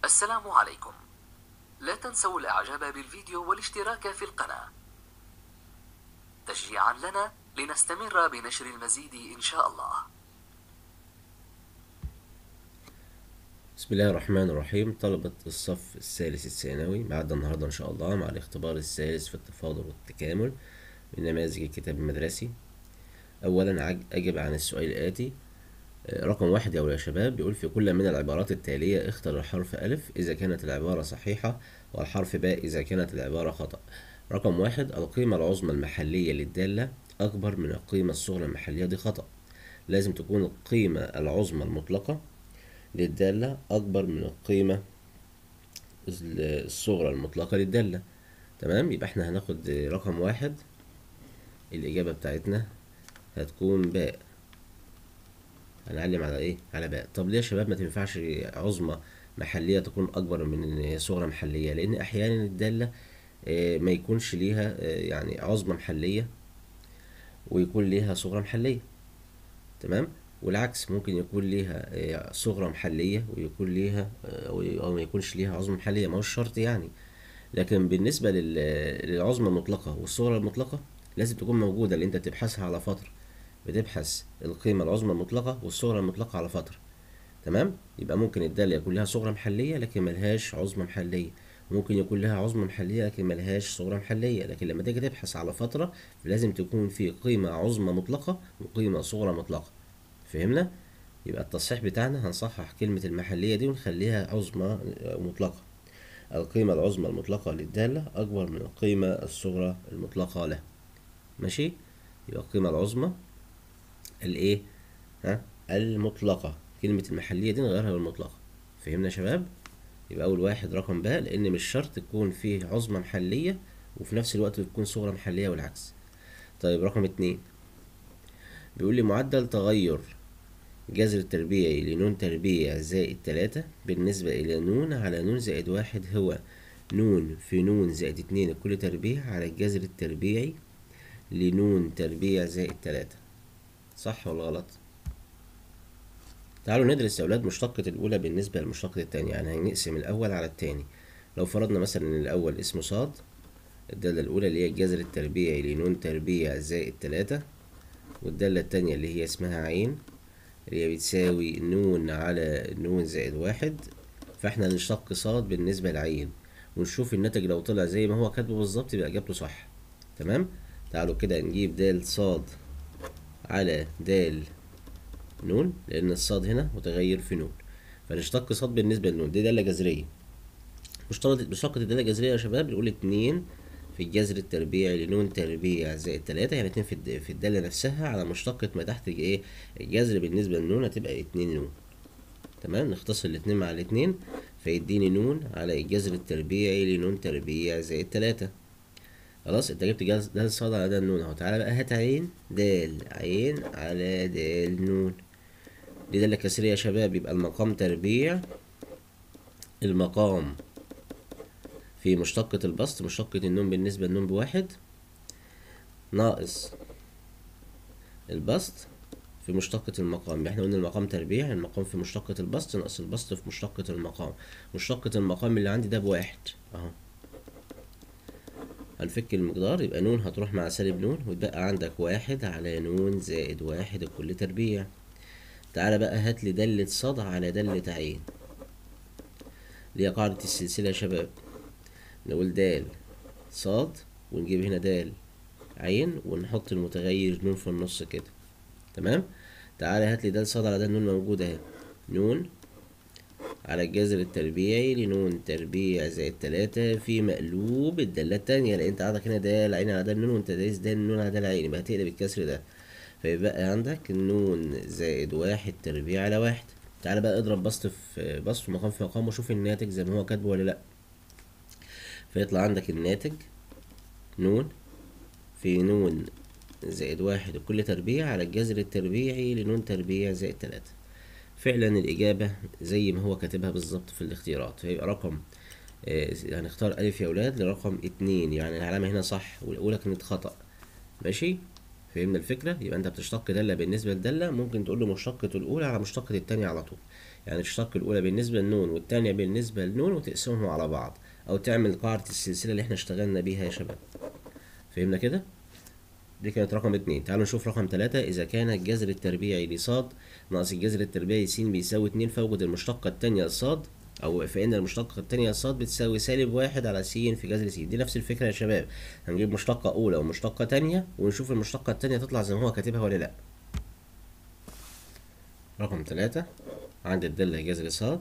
السلام عليكم لا تنسوا الاعجاب بالفيديو والاشتراك في القناة تشجيعا لنا لنستمر بنشر المزيد ان شاء الله بسم الله الرحمن الرحيم طلبة الصف الثالث الثانوي معاد النهاردة إن شاء الله مع الاختبار الثالث في التفاضل والتكامل من نماذج الكتاب المدرسي أولا عج- أجب عن السؤال الآتي آه، رقم واحد يا أولاد يا شباب بيقول في كل من العبارات التالية اختر الحرف ألف إذا كانت العبارة صحيحة والحرف باء إذا كانت العبارة خطأ رقم واحد القيمة العظمى المحلية للدالة أكبر من القيمة الصغرى المحلية دي خطأ لازم تكون القيمة العظمى المطلقة للدالة أكبر من القيمة الصغرى المطلقة للدالة تمام يبقى احنا هناخد رقم واحد الإجابة بتاعتنا هتكون باء هنعلم على ايه على باء طب ليه يا شباب ما تنفعش عظمى محلية تكون أكبر من صغرى محلية لأن أحيانا الدالة آه، ما يكونش ليها آه، يعني عظمى محلية ويكون ليها صغرى محلية تمام والعكس ممكن يكون ليها آه، صغرى محلية ويكون ليها آه، أو أو ما يكونش ليها عظمى محلية ما هوش شرط يعني لكن بالنسبة لل- للعظمى المطلقة والصغرى المطلقة لازم تكون موجودة لأن أنت بتبحثها على فترة بتبحث القيمة العظمى المطلقة والصغرى المطلقة على فترة تمام يبقى ممكن الدالة يكون لها صغرى محلية لكن ملهاش عظمى محلية ممكن يكون لها عظمى محلية لكن ملهاش صغرى محلية لكن لما تيجي تبحث على فترة لازم تكون في قيمة عظمى مطلقة وقيمة صغرى مطلقة فهمنا؟ يبقى التصحيح بتاعنا هنصحح كلمة المحلية دي ونخليها عظمى مطلقة القيمة العظمى المطلقة للدالة أكبر من القيمة الصغرى المطلقة لها ماشي؟ يبقى القيمة العظمى الايه؟ ها؟ المطلقة كلمة المحلية دي نغيرها بالمطلقة فهمنا يا شباب؟ يبقى أول واحد رقم باء لأن مش شرط تكون فيه عظمى محلية وفي نفس الوقت تكون صغرى محلية والعكس طيب رقم اتنين بيقول لي معدل تغير جذر التربيعي لنون تربيع زائد تلاتة بالنسبة إلى نون على نون زائد واحد هو نون في نون زائد اتنين كل تربيع على الجذر التربيعي لنون تربيع زائد تلاتة صح ولا غلط؟ تعالوا ندرس يا أولاد مشتقة الأولى بالنسبة للمشتقة التانية يعني هنقسم الأول على التاني لو فرضنا مثلا إن الأول اسمه صاد الدالة الأولى اللي هي الجذر التربيعي لنون تربيع زائد تلاتة والدالة التانية اللي هي اسمها عين اللي هي بتساوي نون على نون زائد واحد فاحنا نشتق صاد بالنسبة لعين ونشوف الناتج لو طلع زي ما هو كاتبه بالظبط يبقى إجابته صح تمام تعالوا كده نجيب دال صاد على دال نون لأن الصاد هنا متغير في نون فنشتق صاد بالنسبة لنون دي دالة جذرية مشتقة مشتقة الدالة الجذرية يا شباب بنقول اتنين في الجذر التربيعي لنون تربيع زائد تلاتة يعني اتنين في الد- في الدالة نفسها على مشتقة ما تحت ايه الجذر بالنسبة لنون هتبقى اتنين نون تمام نختصر الاتنين مع الاتنين فيديني نون على الجذر التربيعي لنون تربيع زائد تلاتة خلاص انت جبت جذر دال صاد على دال نون اهو تعالى بقى هات عين دال عين على دال نون دي دالة كسرية يا شباب يبقى المقام تربيع المقام في مشتقة البسط مشتقة النون بالنسبة للنون بواحد ناقص البسط في مشتقة المقام احنا قلنا المقام تربيع المقام في مشتقة البسط ناقص البسط في مشتقة المقام مشتقة المقام اللي عندي ده بواحد اهو هنفك المقدار يبقى نون هتروح مع سالب نون ويتبقى عندك واحد على نون زائد واحد الكل تربيع تعالى بقى هات لي دالة صاد على دالة عين اللي هي قاعدة السلسلة يا شباب نقول دال صاد ونجيب هنا دال عين ونحط المتغير نون في النص كده تمام تعالى هات لي دال صاد على دال نون موجودة اهي نون على الجذر التربيعي لنون تربيع زائد تلاتة في مقلوب الدالة التانية لأن انت عندك هنا دال عين على دال نون وانت دايس دال نون على دال عين يبقى هتقلب الكسر ده فيبقى عندك نون زائد واحد تربيع على واحد تعالى بقى اضرب بسط في بسط ومقام في مقام وشوف الناتج زي ما هو كاتبه ولا لأ فيطلع عندك الناتج نون في نون زائد واحد وكل تربيع على الجذر التربيعي لنون تربيع زائد تلاتة فعلا الإجابة زي ما هو كاتبها بالظبط في الاختيارات فيبقى رقم آه، هنختار ألف يا أولاد لرقم اتنين يعني العلامة هنا صح والأولى كانت خطأ ماشي فهمنا الفكرة يبقى أنت بتشتق دالة بالنسبة لدالة ممكن تقول له مشتقة الأولى على مشتقة التانية على طول يعني تشتق الأولى بالنسبة لنون والتانية بالنسبة لنون وتقسمهم على بعض أو تعمل قاعدة السلسلة اللي احنا اشتغلنا بيها يا شباب فهمنا كده؟ دي كانت رقم اتنين تعالوا نشوف رقم تلاتة إذا كان الجذر التربيعي لصاد ناقص الجذر التربيعي س بيساوي اتنين فوجد المشتقة التانية لصاد أو فإن المشتقة التانية لصاد بتساوي سالب واحد على س في جذر س دي نفس الفكرة يا شباب هنجيب مشتقة أولى ومشتقة تانية ونشوف المشتقة التانية تطلع زي ما هو كاتبها ولا لأ رقم تلاتة عند الدالة جذر صاد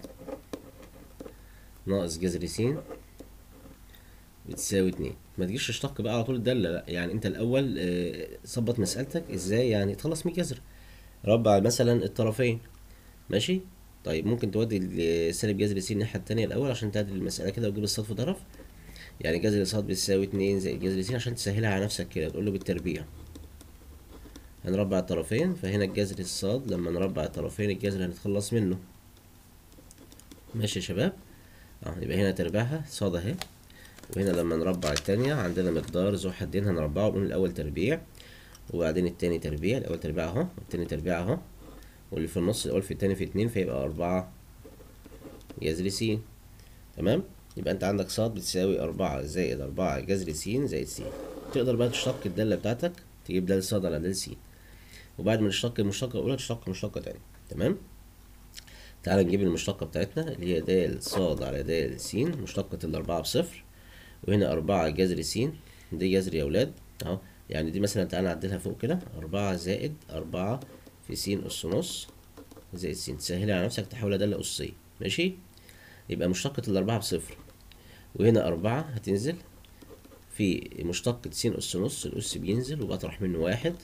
ناقص جذر س بتساوي اتنين ما تجيش تشتق بقى على طول الدالة لا يعني انت الأول آه، ظبط مسألتك ازاي يعني تخلص من الجذر ربع مثلا الطرفين ماشي طيب ممكن تودي ال- سالب جذر س الناحية التانية الأول عشان تعدل المسألة كده وتجيب الصاد في طرف يعني جذر ص بتساوي اتنين زائد جذر س عشان تسهلها على نفسك كده تقول له بالتربيع هنربع الطرفين فهنا الجذر الصاد لما نربع الطرفين الجذر هنتخلص منه ماشي يا شباب اه يبقى هنا تربيعها صاد اهي وهنا لما نربع التانية عندنا مقدار ذو حدين هنربعه نقول الأول تربيع وبعدين التاني تربيع الأول تربيع أهو والتاني تربيع أهو واللي في النص الأول في التاني في اتنين فيبقى أربعة جذر س تمام يبقى أنت عندك ص بتساوي أربعة زائد أربعة جذر س زائد س تقدر بقى تشتق الدالة بتاعتك تجيب دال ص على دال س وبعد ما تشتق المشتقة الأولى تشتق مشتقة تانية تمام تعال نجيب المشتقة بتاعتنا اللي هي د ص على د س مشتقة الأربعة بصفر وهنا أربعة جذر س دي جذر يا ولاد أهو يعني دي مثلا تعالى نعدلها فوق كده أربعة زائد أربعة في س أس نص زائد س تسهلها على نفسك تحولها دالة أسية ماشي يبقى مشتقة الأربعة بصفر وهنا أربعة هتنزل في مشتقة س أس نص الأس بينزل وبطرح منه واحد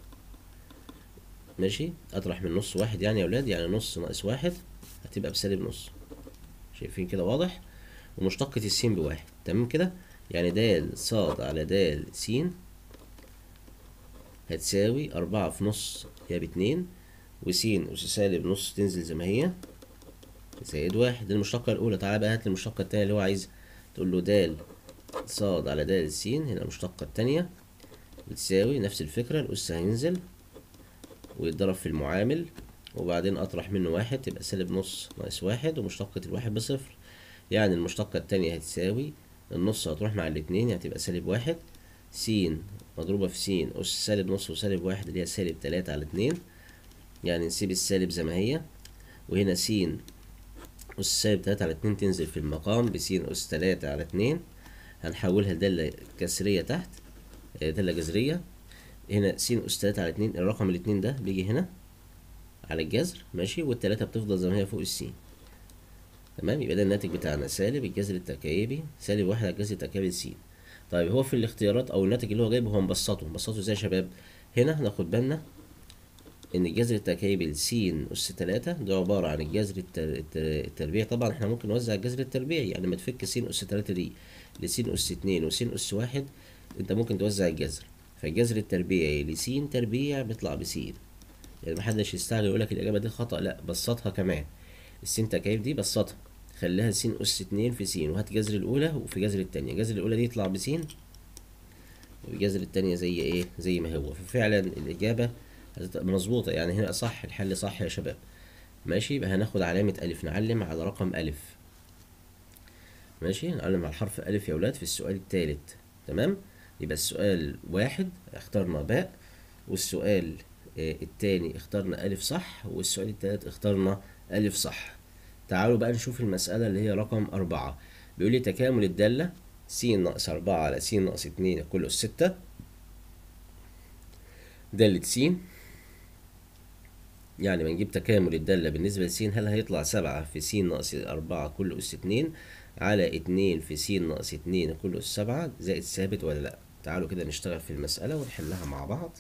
ماشي أطرح من نص واحد يعني يا ولاد يعني نص ناقص واحد هتبقى بسالب نص شايفين كده واضح ومشتقة السين بواحد تمام كده يعني د ص على د س هتساوي أربعة في نص هي باتنين وس أس سالب نص تنزل زي ما هي زائد واحد دي المشتقة الأولى تعالى بقى هات المشتقة التانية اللي هو عايزها تقول له د ص على د س هنا المشتقة التانية بتساوي نفس الفكرة الأس هينزل ويتضرب في المعامل وبعدين أطرح منه واحد تبقى سالب نص ناقص واحد ومشتقة الواحد بصفر يعني المشتقة التانية هتساوي النص هتروح مع الاتنين يعني هتبقى سالب واحد س مضروبة في س أس سالب نص وسالب واحد اللي هي سالب تلاتة على اتنين يعني نسيب السالب زي ما هي وهنا س أس سالب تلاتة على اتنين تنزل في المقام بس أس تلاتة على اتنين هنحولها لدالة كسرية تحت آه، دالة جذرية هنا س أس تلاتة على اتنين الرقم الاتنين ده بيجي هنا على الجذر ماشي والتلاتة بتفضل زي ما هي فوق السين تمام يبقى ده الناتج بتاعنا سالب الجذر التكعيبي سالب واحد على الجذر التكعيبي س طيب هو في الاختيارات او الناتج اللي هو جايبه هو مبسطه مبسطه ازاي يا شباب هنا هناخد بالنا ان الجذر التكعيبي لس اس تلاتة ده عبارة عن الجذر التر... التر... التربيعي طبعا احنا ممكن نوزع الجذر التربيعي يعني لما تفك س اس تلاتة دي لس اس اتنين وس اس واحد انت ممكن توزع الجذر فالجذر التربيعي لس تربيع بيطلع بس يعني محدش يستعجل يقولك الإجابة دي خطأ لأ بسطها كمان السين تكعيب دي بسطها خليها س أس اتنين في س وهات جذر الأولى وفي جذر التانية جذر الأولى دي يطلع بس والجذر التانية زي إيه زي ما هو ففعلا الإجابة هتبقى مظبوطة يعني هنا صح الحل صح يا شباب ماشي يبقى هناخد علامة ألف نعلم على رقم ألف ماشي نعلم على حرف ألف يا ولاد في السؤال التالت تمام يبقى السؤال واحد اخترنا باء والسؤال آه، التاني اخترنا ألف صح والسؤال التالت اخترنا ألف صح تعالوا بقى نشوف المسألة اللي هي رقم أربعة بيقول لي تكامل الدالة س ناقص أربعة على س ناقص اتنين كله ستة دالة س يعني بنجيب تكامل الدالة بالنسبة لس هل هيطلع سبعة في س ناقص أربعة كله أس اتنين على اتنين في س ناقص اتنين كله أس سبعة زائد ثابت ولا لأ تعالوا كده نشتغل في المسألة ونحلها مع بعض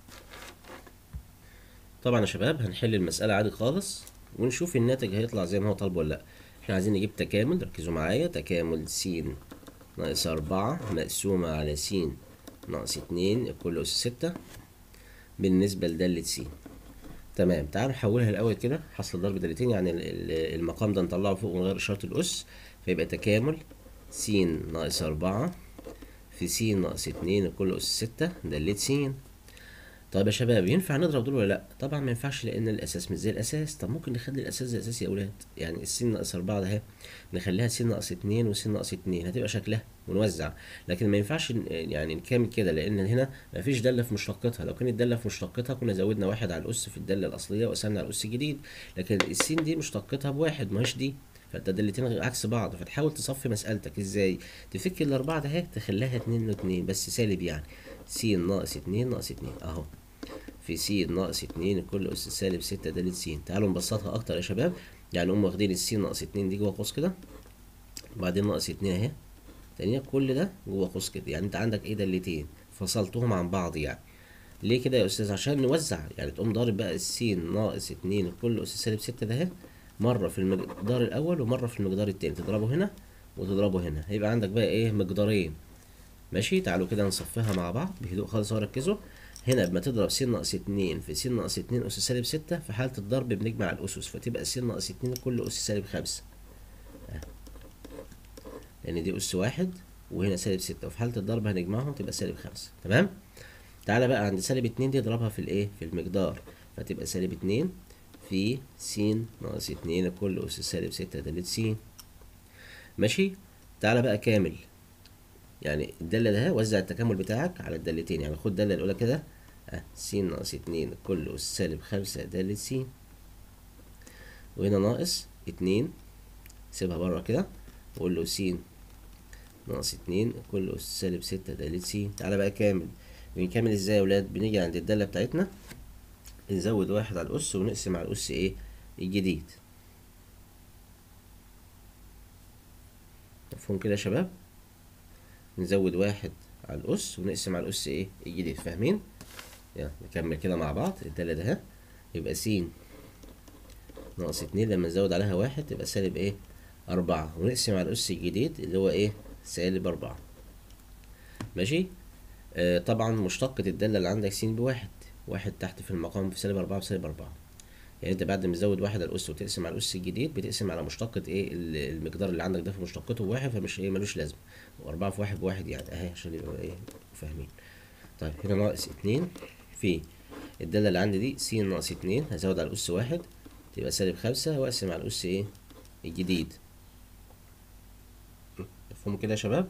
طبعا يا شباب هنحل المسألة عادي خالص ونشوف الناتج هيطلع زي ما هو طالبه ولا لأ احنا عايزين نجيب تكامل ركزوا معايا تكامل س ناقص أربعة مقسومة على س ناقص اتنين كله أس ستة بالنسبة لدالة س تمام تعالوا نحولها الأول كده حصل ضرب دالتين يعني ال- ال- المقام ده نطلعه فوق ونغير إشارة الأس فيبقى تكامل س ناقص أربعة في س ناقص اتنين كله أس ستة دالة س طيب يا شباب ينفع نضرب دول ولا لا طبعا ما ينفعش لان الاساس مش زي الاساس طب ممكن نخلي الاساس زي الاساس يا اولاد يعني الس ناقص أربعة ده اهي نخليها س ناقص اتنين وس ناقص اتنين هتبقى شكلها ونوزع لكن ما ينفعش ن- يعني نكمل كده لان هنا ما فيش داله في مشتقتها لو كانت داله في مشتقتها كنا زودنا واحد على الاس في الداله الاصليه وقسمنا على الاس الجديد لكن السين دي مشتقتها بواحد ما هيش دي فانت دالتين عكس بعض فتحاول تصفي مسألتك ازاي تفك الأربعة ده اهي تخليها اتنين واتنين بس سالب يعني س ناقص اتنين ناقص اتنين اهو في س ناقص اتنين كل أس سالب ستة دالة س تعالوا نبسطها أكتر يا شباب يعني نقوم واخدين الس ناقص اتنين دي جوه قوس كده وبعدين ناقص اتنين اهي تانية كل ده جوه قوس كده يعني انت عندك ايه دالتين فصلتهم عن بعض يعني ليه كده يا أستاذ عشان نوزع يعني تقوم ضارب بقى الس ناقص اتنين كل أس سالب ستة ده اهي مرة في المقدار الأول ومرة في المقدار التاني تضربه هنا وتضربه هنا هيبقى عندك بقى ايه مقدارين ماشي تعالوا كده نصفيها مع بعض بهدوء خالص وركزوا هنا لما تضرب س ناقص اتنين في س ناقص اتنين أس سالب ستة في حالة الضرب بنجمع الأسس فتبقى س ناقص اتنين كل أس سالب خمسة أه. لأن دي أس واحد وهنا سالب ستة وفي حالة الضرب هنجمعهم تبقى سالب خمسة تمام تعالى بقى عند سالب اتنين دي اضربها في الايه في المقدار فتبقى سالب اتنين في س ناقص اتنين كل أس سالب ستة دالة س ماشي تعالى بقى كامل يعني الدالة ده وزع التكامل بتاعك على الدالتين يعني خد الدالة الأولى كده اه س ناقص اتنين كل أس سالب خمسة دالة س وهنا ناقص اتنين سيبها بره كده وقول له س ناقص اتنين كل أس سالب ستة دالة س تعالى بقى كامل بنكمل ازاي يا ولاد بنيجي عند الدالة بتاعتنا نزود واحد على الأس ونقسم على الأس ايه الجديد مفهوم كده يا شباب نزود واحد على الأس ونقسم على الأس ايه الجديد فاهمين يلا نكمل كده مع بعض الدالة ده اهي. يبقى س ناقص اتنين لما نزود عليها واحد تبقى سالب ايه أربعة ونقسم على الأس الجديد اللي هو ايه سالب أربعة ماشي آه طبعا مشتقة الدالة اللي عندك س بواحد واحد تحت في المقام في سالب أربعة بسالب أربعة يعني انت بعد ما تزود واحد على الأس وتقسم على الأس الجديد بتقسم على مشتقة ايه ال- المقدار اللي عندك ده في مشتقته واحد فمش ايه ملوش لازمة وأربعة في واحد بواحد يعني اهي عشان يبقى ايه فاهمين طيب هنا ناقص اتنين في الدالة اللي عندي دي س ناقص اتنين هزود على الأس واحد تبقى سالب خمسة وأقسم على الأس ايه الجديد مفهوم كده يا شباب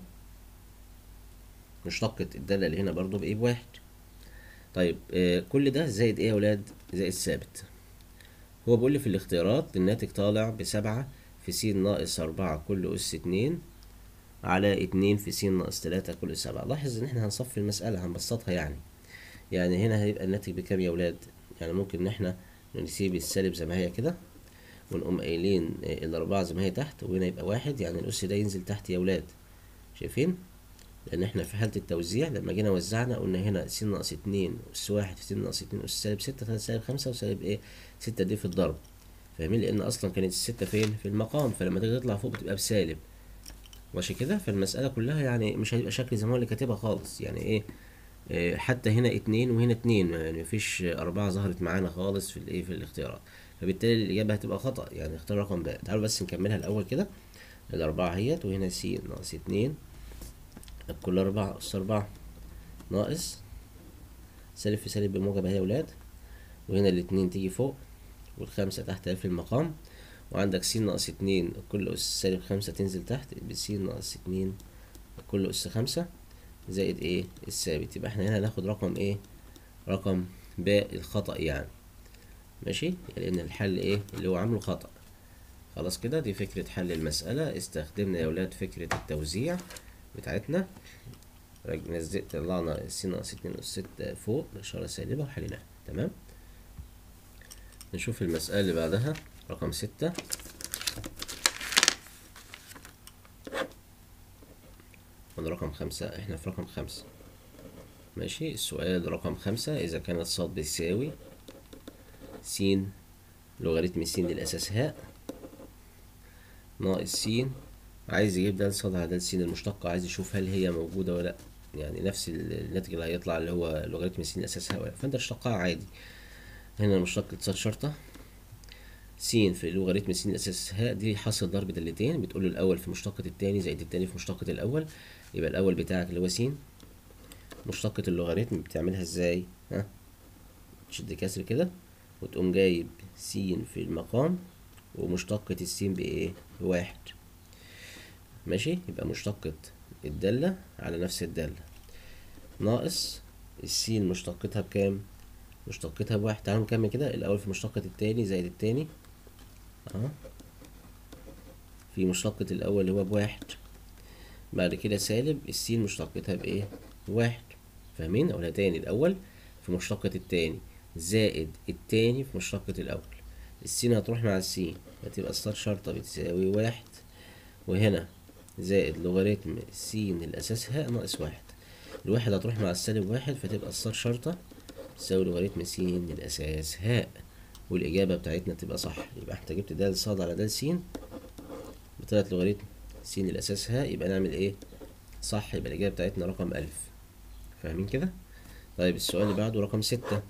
مشتقة الدالة اللي هنا برضو بإيه بواحد طيب آه كل ده زائد ايه يا ولاد زائد ثابت هو بيقول لي في الاختيارات الناتج طالع بسبعة في س ناقص أربعة كل أس اتنين على اتنين في س ناقص تلاتة كل سبعة لاحظ إن احنا هنصفي المسألة هنبسطها يعني يعني هنا هيبقى الناتج بكام يا ولاد يعني ممكن إن احنا نسيب السالب زي ما هي كده ونقوم قايلين آه، الأربعة زي ما هي تحت وهنا يبقى واحد يعني الأس ده ينزل تحت يا ولاد شايفين لأن احنا في حالة التوزيع لما جينا وزعنا قلنا هنا س ناقص اتنين أس واحد في س ناقص اتنين أس سالب ستة تلاتة سالب خمسة وسالب ايه ستة دي في الضرب فاهمين لأن أصلا كانت الستة فين في المقام فلما تيجي تطلع فوق بتبقى بسالب ماشي كده فالمسألة كلها يعني مش هيبقى شكل زي ما هو اللي كاتبها خالص يعني ايه إيه، حتى هنا اتنين وهنا اتنين يعني مفيش أربعة ظهرت معانا خالص في الايه في الاختيارات فبالتالي الإجابة هتبقى خطأ يعني اختار رقم باء تعالوا بس نكملها الأول كده الأربعة اهيت وهنا س ناقص اتنين كل أربعة أس أربعة ناقص سالب في سالب بموجب اهي يا ولاد وهنا الاتنين تيجي فوق والخمسة تحت اهي في المقام وعندك س ناقص اتنين كل أس سالب خمسة تنزل تحت يبقى س ناقص اتنين كل أس خمسة زائد ايه الثابت يبقى احنا هنا هناخد رقم ايه رقم باء الخطأ يعني ماشي لأن الحل ايه اللي هو عامله خطأ خلاص كده دي فكرة حل المسألة استخدمنا يا ولاد فكرة التوزيع بتاعتنا رج- نزلت طلعنا س ناقص اتنين أس ستة فوق بإشارة سالبة وحليناها تمام نشوف المسألة اللي بعدها رقم ستة من رقم خمسة احنا في رقم خمسة ماشي السؤال رقم خمسة إذا كانت ص بتساوي س لوغاريتم س للأساس هاء ناقص س عايز يجيب د ص على د س المشتقة عايز يشوف هل هي موجودة ولا لأ يعني نفس ال- الناتج اللي هيطلع اللي هو لوغاريتم س للأساس هاء ولا لأ. فأنت تشتقها عادي هنا مشتقة ص شرطة س في لوغاريتم س للأساس هاء دي حاصل ضرب دالتين بتقول له الأول في مشتقة التاني زائد التاني في مشتقة الأول يبقى الأول بتاعك اللي هو س مشتقة اللوغاريتم بتعملها ازاي ها تشد كسر كده وتقوم جايب س في المقام ومشتقة السين بإيه؟ بواحد ماشي يبقى مشتقة الدالة على نفس الدالة ناقص السين مشتقتها بكام؟ مشتقتها بواحد تعالوا نكمل كده الأول في مشتقة التاني زائد التاني أهو في مشتقة الأول اللي هو بواحد بعد كده سالب السين مشتقتها بإيه؟ بواحد فاهمين؟ أقولها تاني الأول في مشتقة التاني زائد التاني في مشتقة الأول السين هتروح مع السين هتبقى ستار شرطة بتساوي واحد وهنا زائد لوغاريتم س الأساس هاء ناقص واحد الواحد هتروح مع السالب واحد فتبقى ستار شرطة تساوي لوغاريتم س الأساس هاء والإجابة بتاعتنا تبقى صح يبقى احنا جبت د ص على د س بطلعت لوغاريتم س الأساس هاء يبقى نعمل ايه؟ صح يبقى الإجابة بتاعتنا رقم ألف فاهمين كده؟ طيب السؤال اللي بعده رقم ستة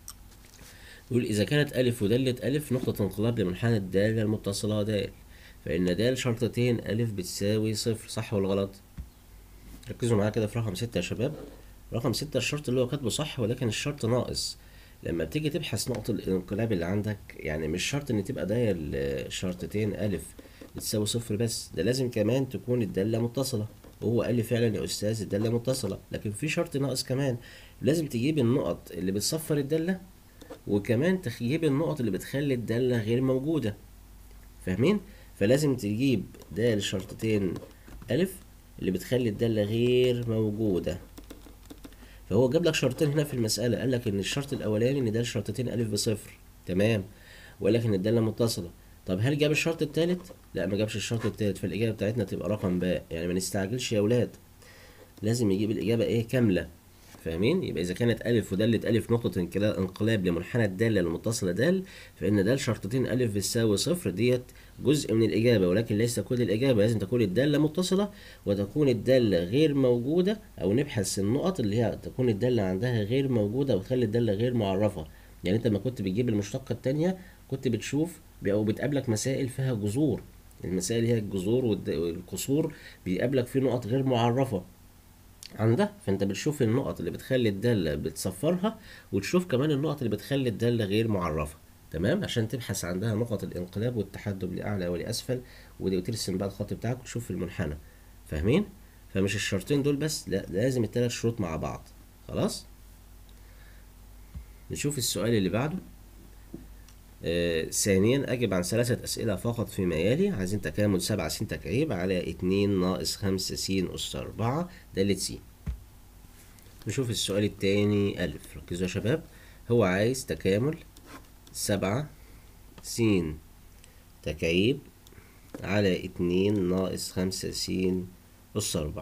يقول إذا كانت ألف ودالة ألف نقطة انقلاب لمنحنى الدالة المتصلة د فإن د شرطتين ألف بتساوي صفر صح ولا غلط؟ ركزوا معايا كده في رقم ستة يا شباب رقم ستة الشرط اللي هو كاتبه صح ولكن الشرط ناقص لما بتيجي تبحث نقطة الانقلاب اللي عندك يعني مش شرط إن تبقى داية الشرطتين ألف بتساوي صفر بس ده لازم كمان تكون الدالة متصلة وهو قال لي فعلا يا أستاذ الدالة متصلة لكن في شرط ناقص كمان لازم تجيب النقط اللي بتصفر الدالة وكمان تجيب النقط اللي بتخلي الدالة غير موجودة فاهمين؟ فلازم تجيب د شرطتين ألف اللي بتخلي الدالة غير موجودة فهو جاب لك شرطين هنا في المسألة قال لك إن الشرط الأولاني إن د شرطتين ألف بصفر تمام وقال لك إن الدالة متصلة طب هل جاب الشرط التالت؟ لا ما جابش الشرط التالت فالإجابة بتاعتنا تبقى رقم باء يعني ما نستعجلش يا ولاد لازم يجيب الإجابة إيه كاملة فاهمين يبقى اذا كانت الف ودالة الف نقطة انقلاب لمنحنى الدالة المتصلة دال فان دال شرطتين الف بتساوي صفر ديت جزء من الاجابة ولكن ليس كل الاجابة لازم تكون الدالة متصلة وتكون الدالة غير موجودة او نبحث النقط اللي هي تكون الدالة عندها غير موجودة وتخلي الدالة غير معرفة يعني انت لما كنت بتجيب المشتقة التانية كنت بتشوف او بتقابلك مسائل فيها جذور المسائل هي الجذور والكسور بيقابلك في نقط غير معرفة عن ده فانت بتشوف النقط اللي بتخلي الدالة بتصفرها وتشوف كمان النقط اللي بتخلي الدالة غير معرفة تمام عشان تبحث عندها نقط الانقلاب والتحدب لأعلى ولأسفل وترسم بقى الخط بتاعك وتشوف المنحنى فاهمين فمش الشرطين دول بس لا لازم التلات شروط مع بعض خلاص نشوف السؤال اللي بعده آه ثانيا أجب عن ثلاثة أسئلة فقط فيما يلي عايزين تكامل سبعة س تكعيب على اتنين ناقص خمسة س أس أربعة دالة س نشوف السؤال التاني ألف ركزوا يا شباب هو عايز تكامل سبعة س تكعيب على اتنين ناقص خمسة س أس أربعة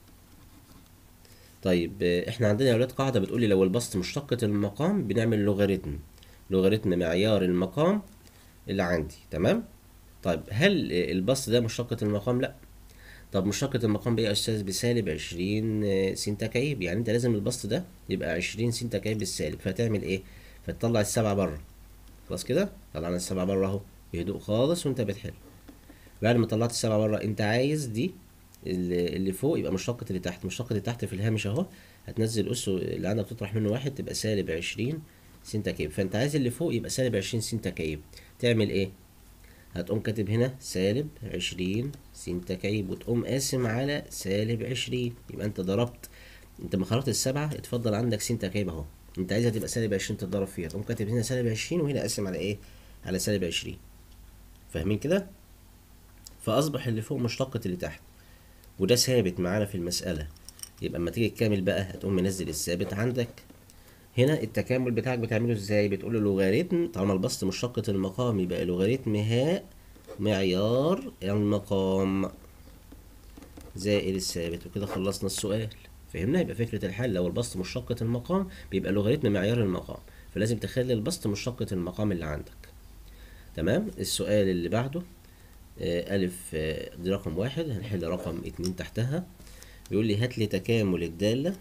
طيب آه احنا عندنا يا ولاد قاعدة بتقولي لو البسط مشتقة المقام بنعمل لوغاريتم لوغاريتم معيار المقام اللي عندي تمام طيب هل البسط ده مشتقة المقام لا طب مشتقة المقام بايه يا استاذ بسالب عشرين س تكعيب يعني انت لازم البسط ده يبقى عشرين س تكعيب بالسالب فهتعمل ايه فتطلع السبعة بره خلاص كده طلعنا السبعة بره اهو بهدوء خالص وانت بتحل بعد ما طلعت السبعة بره انت عايز دي اللي فوق يبقى مشتقة اللي تحت مشتقة اللي تحت في الهامش اهو هتنزل أسه اللي عندك تطرح منه واحد تبقى سالب عشرين س تكعيب فانت عايز اللي فوق يبقى سالب عشرين س تكعيب تعمل ايه هتقوم كاتب هنا سالب عشرين س تكعيب وتقوم قاسم على سالب عشرين يبقى انت ضربت انت ما خرجت السبعة اتفضل عندك س تكعيب اهو انت عايزها تبقى سالب عشرين تتضرب فيها تقوم كاتب هنا سالب عشرين وهنا قاسم على ايه على سالب عشرين فاهمين كده فاصبح اللي فوق مشتقة اللي تحت وده ثابت معانا في المسألة يبقى اما تيجي تكامل بقى هتقوم منزل الثابت عندك هنا التكامل بتاعك بتعمله ازاي بتقول له لوغاريتم طالما البسط مشتقة المقام يبقى لوغاريتم هاء معيار المقام زائد الثابت وكده خلصنا السؤال فهمنا يبقى فكرة الحل لو البسط مشتقة المقام بيبقى لوغاريتم معيار المقام فلازم تخلي البسط مشتقة المقام اللي عندك تمام السؤال اللي بعده آه ألف آه دي رقم واحد هنحل رقم اتنين تحتها بيقول لي هات لي تكامل الدالة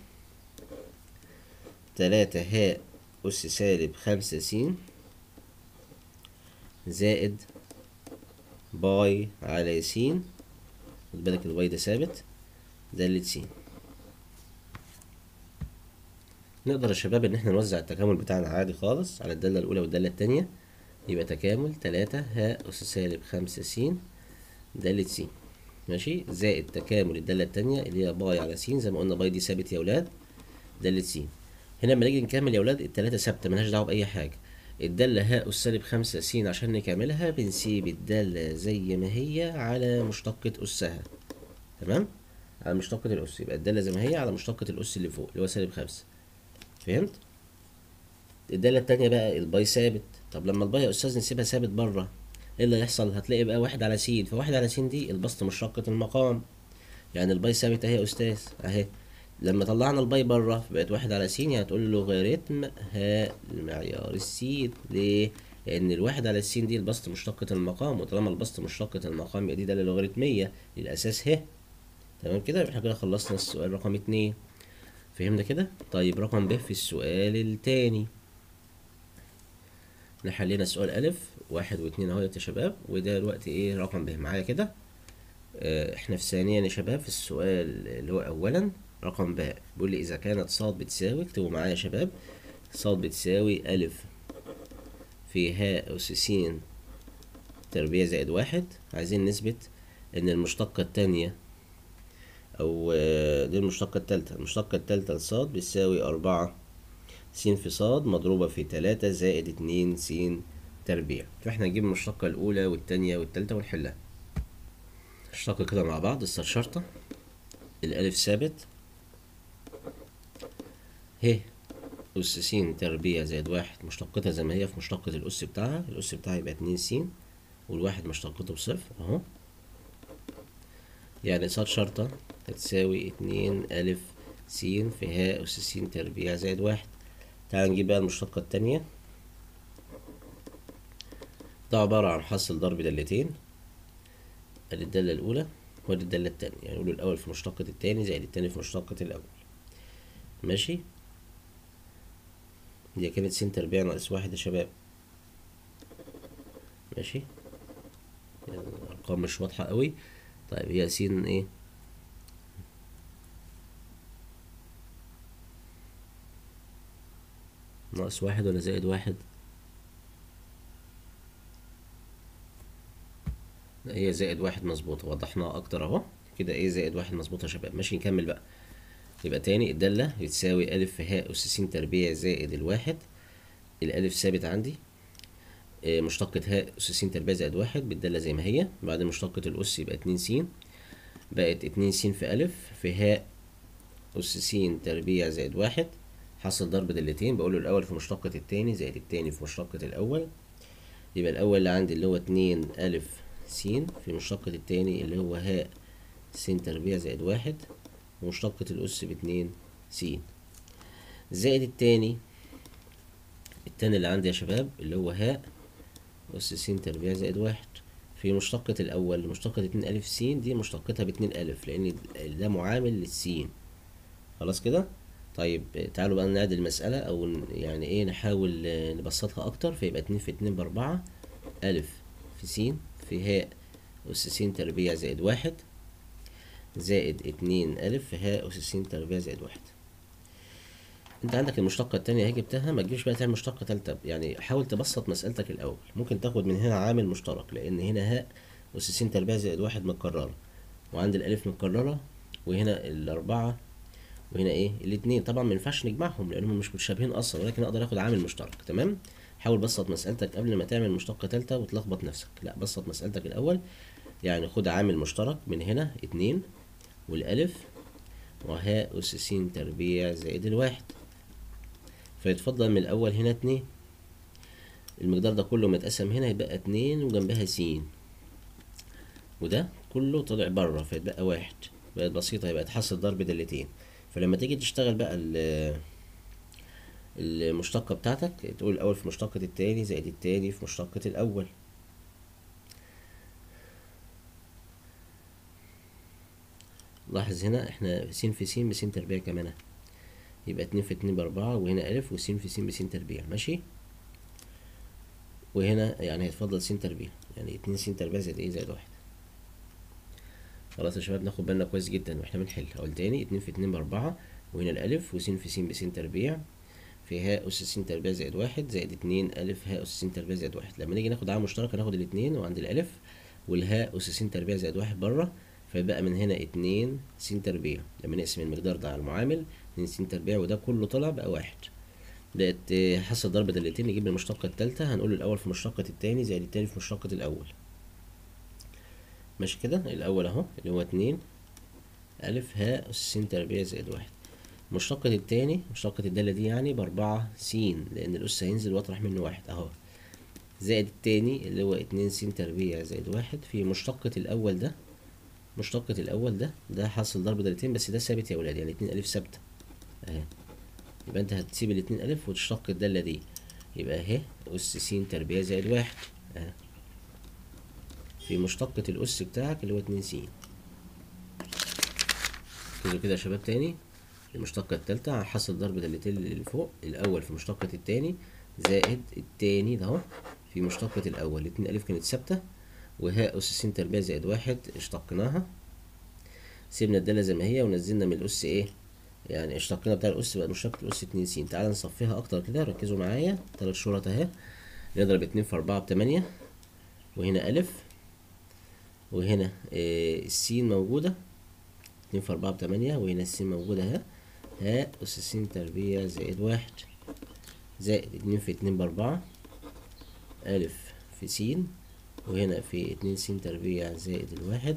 تلاتة هاء أس سالب خمسة س زائد باي على س خد بالك الباي ده ثابت دالة س نقدر يا شباب ان احنا نوزع التكامل بتاعنا عادي خالص على الدالة الأولى والدالة التانية يبقى تكامل تلاتة ه أس سالب خمسة س دالة س ماشي زائد تكامل الدالة التانية اللي هي باي على س زي ما قلنا باي دي ثابت يا ولاد دالة س هنا لما نيجي نكمل يا ولاد التلاتة ثابتة ملهاش دعوة بأي حاجة الدالة ه أس سالب خمسة س عشان نكملها بنسيب الدالة زي ما هي على مشتقة أسها تمام على مشتقة الأس يبقى الدالة زي ما هي على مشتقة الأس اللي فوق اللي هو سالب خمسة فهمت؟ الدالة التانية بقى الباي ثابت طب لما الباي يا أستاذ نسيبها ثابت بره ايه اللي هيحصل؟ هتلاقي بقى واحد على س فواحد على س دي البسط مشتقة المقام يعني الباي ثابت اهي يا أستاذ اهي لما طلعنا الباي بره بقت واحد على س يعني هتقول له لوغاريتم ها المعيار السين ليه؟ لأن الواحد على السين دي البسط مشتقة المقام وطالما البسط مشتقة المقام يبقى دي دالة لوغاريتمية الأساس ه تمام كده يبقى احنا كده خلصنا السؤال رقم اتنين فهمنا كده طيب رقم ب في السؤال التاني احنا حلينا السؤال ألف واحد واتنين اهو يا شباب وده دلوقتي ايه رقم ب معايا كده اه احنا في ثانيا يا شباب في السؤال اللي هو أولا رقم باء بيقول لي إذا كانت ص بتساوي اكتبوا معايا يا شباب ص بتساوي ألف في هاء أس س تربيع زائد واحد عايزين نثبت إن المشتقة التانية أو آه، دي المشتقة التالتة المشتقة التالتة لصاد بتساوي أربعة س في صاد مضروبة في تلاتة زائد اتنين س تربيع فاحنا نجيب المشتقة الأولى والتانية والتالتة ونحلها نشتق كده مع بعض السرشرطة الألف ثابت ه أس س تربيع زائد واحد مشتقتها زي ما هي في مشتقة الأس بتاعها الأس بتاعها يبقى اتنين س والواحد مشتقته بصفر أهو يعني صاد شرطة هتساوي اتنين ألف س في ه أس س تربيع زائد واحد تعال نجيب بقى المشتقة التانية ده عبارة عن حاصل ضرب دالتين ادي الدالة الأولى وادي الدالة التانية يعني نقول الأول في مشتقة التاني زائد التاني في مشتقة الأول ماشي دي كانت س تربيع ناقص واحد يا شباب ماشي يعني الأرقام مش واضحة قوي طيب هي س ايه ناقص واحد ولا زائد واحد لا، هي زائد واحد مظبوطة وضحناها أكتر أهو كده إيه زائد واحد مظبوطة يا شباب ماشي نكمل بقى يبقى تاني الدالة بتساوي ألف في هاء أس س تربيع زائد الواحد الألف ثابت عندي آه، مشتقة هاء أس س تربيع زائد واحد بالدالة زي ما هي بعد مشتقة الأس يبقى اتنين س بقت اتنين س في ألف في هاء أس س تربيع زائد واحد حاصل ضرب دالتين بقوله الأول في مشتقة التاني زائد التاني في مشتقة الأول يبقى الأول اللي عندي اللي هو اتنين ألف س في مشتقة التاني اللي هو هاء س تربيع زائد واحد ومشتقة الأس باتنين س زائد التاني التاني اللي عندي يا شباب اللي هو هاء أس س تربيع زائد واحد في مشتقة الأول مشتقة اتنين ألف س دي مشتقتها باتنين ألف لأن ده معامل للسين خلاص كده طيب تعالوا بقى نعدل المسألة أو ن- يعني إيه نحاول آه، نبسطها أكتر فيبقى اتنين في اتنين بأربعة ألف في س في هاء أس س تربيع زائد واحد زائد اتنين ألف في هاء أس س تربيع زائد واحد انت عندك المشتقة التانية اهي جبتها ما تجيبش بقى تعمل مشتقة تالتة يعني حاول تبسط مسألتك الأول ممكن تاخد من هنا عامل مشترك لأن هنا هاء أس س تربيع زائد واحد متكررة وعند الألف متكررة وهنا الأربعة وهنا ايه الاتنين طبعا ما ينفعش نجمعهم لأنهم مش متشابهين أصلا ولكن أقدر آخد عامل مشترك تمام حاول بسط مسألتك قبل ما تعمل مشتقة تالتة وتلخبط نفسك لا بسط مسألتك الأول يعني خد عامل مشترك من هنا اتنين والألف وهاء أس س تربيع زائد الواحد فيتفضل من الأول هنا اتنين المقدار ده كله متقسم هنا يبقى اتنين وجنبها س وده كله طلع بره فيتبقى واحد بقت بسيطة يبقى تحصل ضرب دالتين فلما تيجي تشتغل بقى ال- المشتقة بتاعتك تقول الأول في مشتقة التاني زائد التاني في مشتقة الأول لاحظ هنا احنا س في س بس تربيع كمان اهي. يبقى اتنين في اتنين بأربعة وهنا ألف وس في س بس تربيع ماشي وهنا يعني هيتفضل س تربيع يعني اتنين س تربيع زائد ايه زائد واحد خلاص يا شباب ناخد بالنا كويس جدا واحنا بنحل اقول تاني اتنين في اتنين بأربعة وهنا الألف وس في س بس تربيع في هاء أس س تربيع زائد واحد زائد اتنين ألف هاء أس س تربيع زائد واحد لما نيجي ناخد عامل مشترك هناخد الاتنين وعند الألف والهاء أس س تربيع زائد واحد بره فيبقى من هنا اتنين س تربيع لما نقسم المقدار ده على المعامل اتنين س تربيع وده كله طلع بقى واحد بقت آه، حصل ضرب دالتين نجيب المشتقة التالتة هنقول الأول في مشتقة التاني زائد التاني في مشتقة الأول ماشي كده الأول أهو اللي هو اتنين ألف هاء أس س تربيع زائد واحد مشتقة التاني مشتقة الدالة دي يعني بأربعة س لأن الأس هينزل وأطرح منه واحد أهو زائد التاني اللي هو اتنين س تربيع زائد واحد في مشتقة الأول ده مشتقة الأول ده ده حاصل ضرب دالتين بس ده ثابت يا ولاد يعني اتنين ألف ثابتة أهي يبقى أنت هتسيب الاتنين ألف وتشتق الدالة دي يبقى أهي أس س تربيع زائد واحد أهي في مشتقة الأس بتاعك اللي هو اتنين س كده كده يا شباب تاني المشتقة التالتة حصل ضرب دالتين اللي فوق الأول في مشتقة التاني زائد التاني ده اهو في مشتقة الأول الاتنين ألف كانت ثابتة وهاء أس س تربيع زائد واحد اشتقناها سيبنا الدالة زي ما هي ونزلنا من الأس إيه يعني اشتقنا بتاع الأس بقى مشتقة الأس اتنين س تعالى نصفيها أكتر كده ركزوا معايا تلات شرط أهي نضرب اتنين في أربعة بتمانية وهنا ألف وهنا إيه السين موجودة اتنين في أربعة بتمانية وهنا السين موجودة اهي هاء أس س تربيع زائد واحد زائد اتنين في اتنين بأربعة ألف في س وهنا في اتنين س تربيع زائد الواحد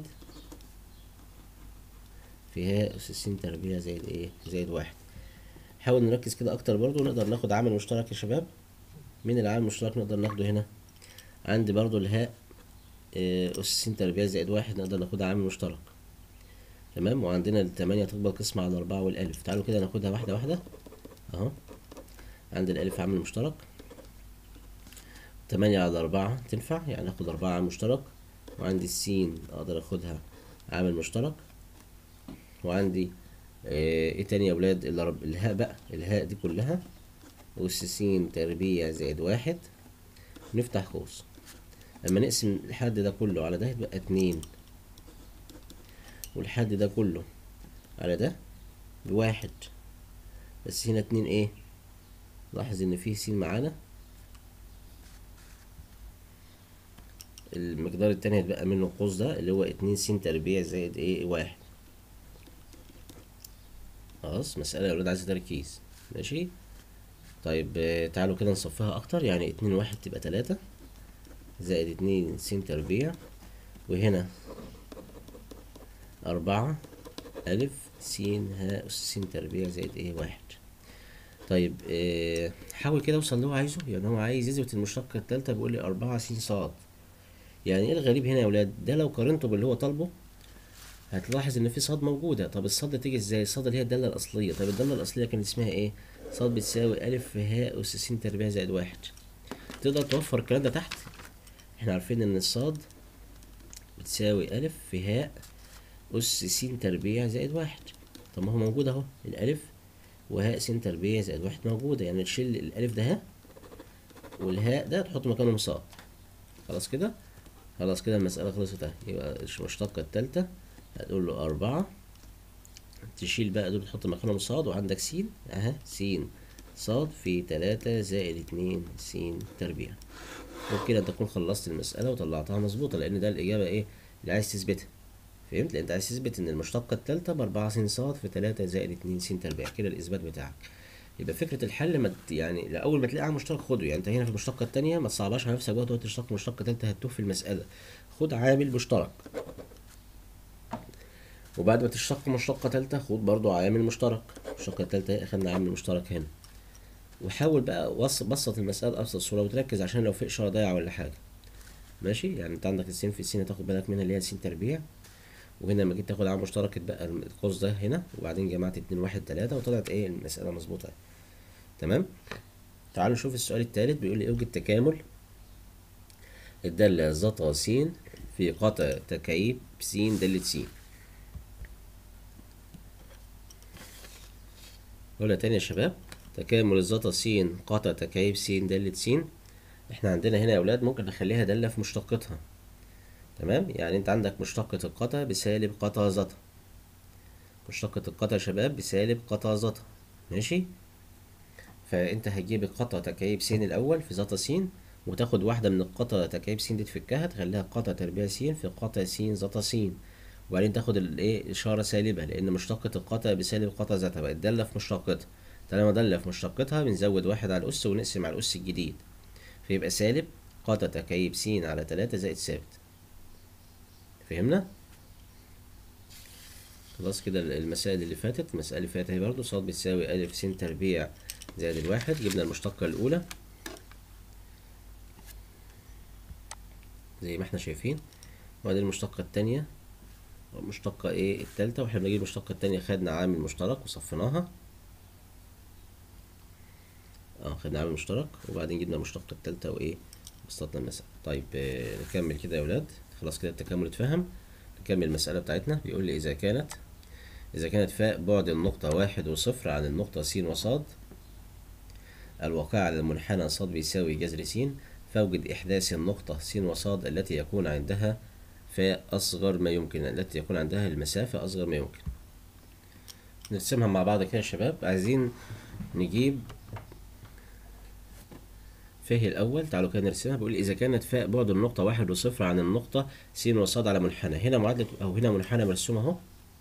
في هاء أس س تربيع زائد ايه زائد واحد حاول نركز كده أكتر برضو نقدر ناخد عامل مشترك يا شباب مين العامل المشترك نقدر ناخده هنا عندي برضو الهاء آه، أس س تربيع زائد واحد نقدر ناخدها عامل مشترك تمام وعندنا التمانية تقبل قسمة على أربعة والألف تعالوا كده ناخدها واحدة واحدة أهو عند الألف عامل مشترك تمانية على أربعة تنفع يعني آخد أربعة عامل مشترك وعندي السين أقدر أخدها عامل مشترك وعندي آه، ايه تاني يا ولاد الأرب- الهاء بقى الهاء دي كلها أس س تربيع زائد واحد نفتح قوس لما نقسم الحد ده كله على ده يبقى اتنين والحد ده كله على ده بواحد بس هنا اتنين ايه لاحظ ان فيه س معانا المقدار التاني هيتبقى منه القوس ده اللي هو اتنين س تربيع زائد ايه واحد خلاص مسألة يا ولاد عايزة تركيز ماشي طيب آه، تعالوا كده نصفيها اكتر يعني اتنين واحد تبقى تلاتة زائد اتنين س تربيع وهنا أربعة ألف س هاء أس س تربيع زائد إيه واحد طيب إيه حاول كده أوصل اللي هو عايزه يعني هو عايز يثبت المشتقة التالتة بيقول لي أربعة س صاد يعني إيه الغريب هنا يا ولاد ده لو قارنته باللي هو طالبه هتلاحظ إن في صاد موجودة طب الصاد ده تيجي إزاي الصاد اللي هي الدالة الأصلية طب الدالة الأصلية كان اسمها إيه صاد بتساوي ألف في هاء أس س تربيع زائد واحد تقدر توفر الكلام ده تحت احنا عارفين إن الصاد بتساوي ألف في هاء أس س تربيع زائد واحد طب ما هو موجود أهو الألف وهاء س تربيع زائد واحد موجودة يعني تشيل الألف ده ها والهاء ده تحط مكانهم صاد خلاص كده خلاص كده المسألة خلصت اهي يبقى المشتقة التالتة هتقول له أربعة تشيل بقى دول تحط مكانهم صاد وعندك س أها س صاد في تلاتة زائد اتنين س تربيع وبكده انت تكون خلصت المسألة وطلعتها مظبوطة لأن ده الإجابة إيه اللي عايز تثبتها فهمت لأن أنت عايز تثبت إن المشتقة التالتة بأربعة س صاد في تلاتة زائد اتنين س تربيع كده الإثبات بتاعك يبقى فكرة الحل ما ت- يعني لأول ما تلاقي عامل مشترك خده يعني أنت هنا في المشتقة التانية ما تصعبهاش على نفسك بقى وتقعد تشتق مشتقة تالتة هتتوه في المسألة خد عامل مشترك وبعد ما تشتق مشتقة تالتة خد برضو عامل مشترك المشتقة التالتة أخدنا عامل مشترك هنا وحاول بقى وص- بسط المسألة بأبسط صورة وتركز عشان لو في إشارة ضايعة ولا حاجة ماشي يعني أنت عندك السين في السين تاخد بالك منها اللي هي السين تربيع وهنا لما جيت تاخد عامل مشترك اتبقى القوس ده هنا وبعدين جمعت اتنين واحد تلاتة وطلعت ايه المسألة مظبوطة تمام تعالوا نشوف السؤال التالت بيقول لي اوجد تكامل الدالة ذات س في قطع تكعيب س دالة س قولها تاني يا شباب تكامل الذات س قطع تكعيب س دالة س احنا عندنا هنا يا اولاد ممكن نخليها دالة في مشتقتها تمام يعني انت عندك مشتقة القطع بسالب قطع ذاتها مشتقة القطع يا شباب بسالب قطع ذاتها ماشي فانت هتجيب القطع تكعيب س الاول في زتا س وتاخد واحده من القطع تكعيب س دي تفكها تخليها قطع تربيع س في قطع س زتا س وبعدين تاخد الايه اشاره سالبه لان مشتقه القطع بسالب قطع ذاتها بقت داله في مشتقتها طالما داله في مشتقتها بنزود واحد على الاس ونقسم على الاس الجديد فيبقى سالب قطع تكعيب س على تلاتة زائد ثابت فهمنا خلاص كده المسائل اللي فاتت المسألة اللي فاتت اهي برضه ص بتساوي ألف س تربيع زائد الواحد جبنا المشتقة الأولى زي ما احنا شايفين وبعدين المشتقة التانية المشتقة ايه التالتة واحنا بنجيب المشتقة التانية خدنا عامل مشترك وصفيناها اه خدنا عامل مشترك وبعدين جبنا المشتقة التالتة وايه بسطنا المسألة طيب آه نكمل كده يا ولاد خلاص كده التكامل اتفهم نكمل المسألة بتاعتنا بيقول لي إذا كانت إذا كانت فاء بعد النقطة واحد وصفر عن النقطة س وصاد الواقعة على المنحنى ص بيساوي جذر س فاوجد إحداث النقطة س وصاد التي يكون عندها فاء أصغر ما يمكن التي يكون عندها المسافة أصغر ما يمكن نرسمها مع بعض كده يا شباب عايزين نجيب فيه الأول تعالوا كده نرسمها بيقول إذا كانت فاء بعد النقطة واحد وصفر عن النقطة س وصاد على منحنى هنا معادلة أو هنا منحنى مرسوم أهو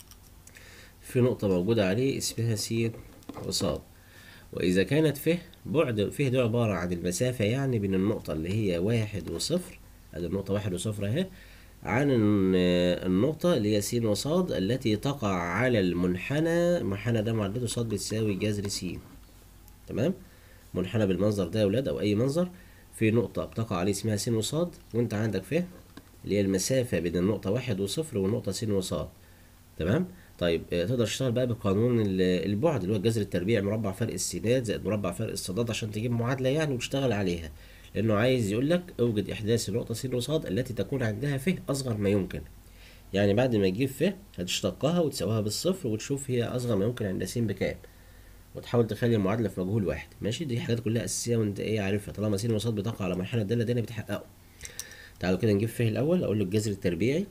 في نقطة موجودة عليه اسمها س وصاد وإذا كانت فيه بعد فيه ده عبارة عن المسافة يعني بين النقطة اللي هي واحد وصفر أدي النقطة واحد وصفر أهي عن النقطة اللي هي س وصاد التي تقع على المنحنى المنحنى ده معادلته صاد بتساوي جذر س تمام منحنى بالمنظر ده يا ولاد أو أي منظر في نقطة بتقع عليه اسمها س وصاد وأنت عندك فيه اللي هي المسافة بين النقطة واحد وصفر والنقطة س وصاد تمام طيب تقدر تشتغل بقى بقانون البعد اللي هو الجذر التربيعي مربع فرق السينات زائد مربع فرق الصادات عشان تجيب معادلة يعني وتشتغل عليها لأنه عايز يقول لك اوجد إحداث النقطة س وصاد التي تكون عندها ف أصغر ما يمكن يعني بعد ما تجيب ف هتشتقها وتساويها بالصفر وتشوف هي أصغر ما يمكن عند س بكام وتحاول تخلي المعادلة في مجهول واحد ماشي دي حاجات كلها أساسية وأنت إيه عارفها طالما س وصاد بتقع على منحنى الدالة دي بتحققه تعالوا كده نجيب ف الأول أقول له الجذر التربيعي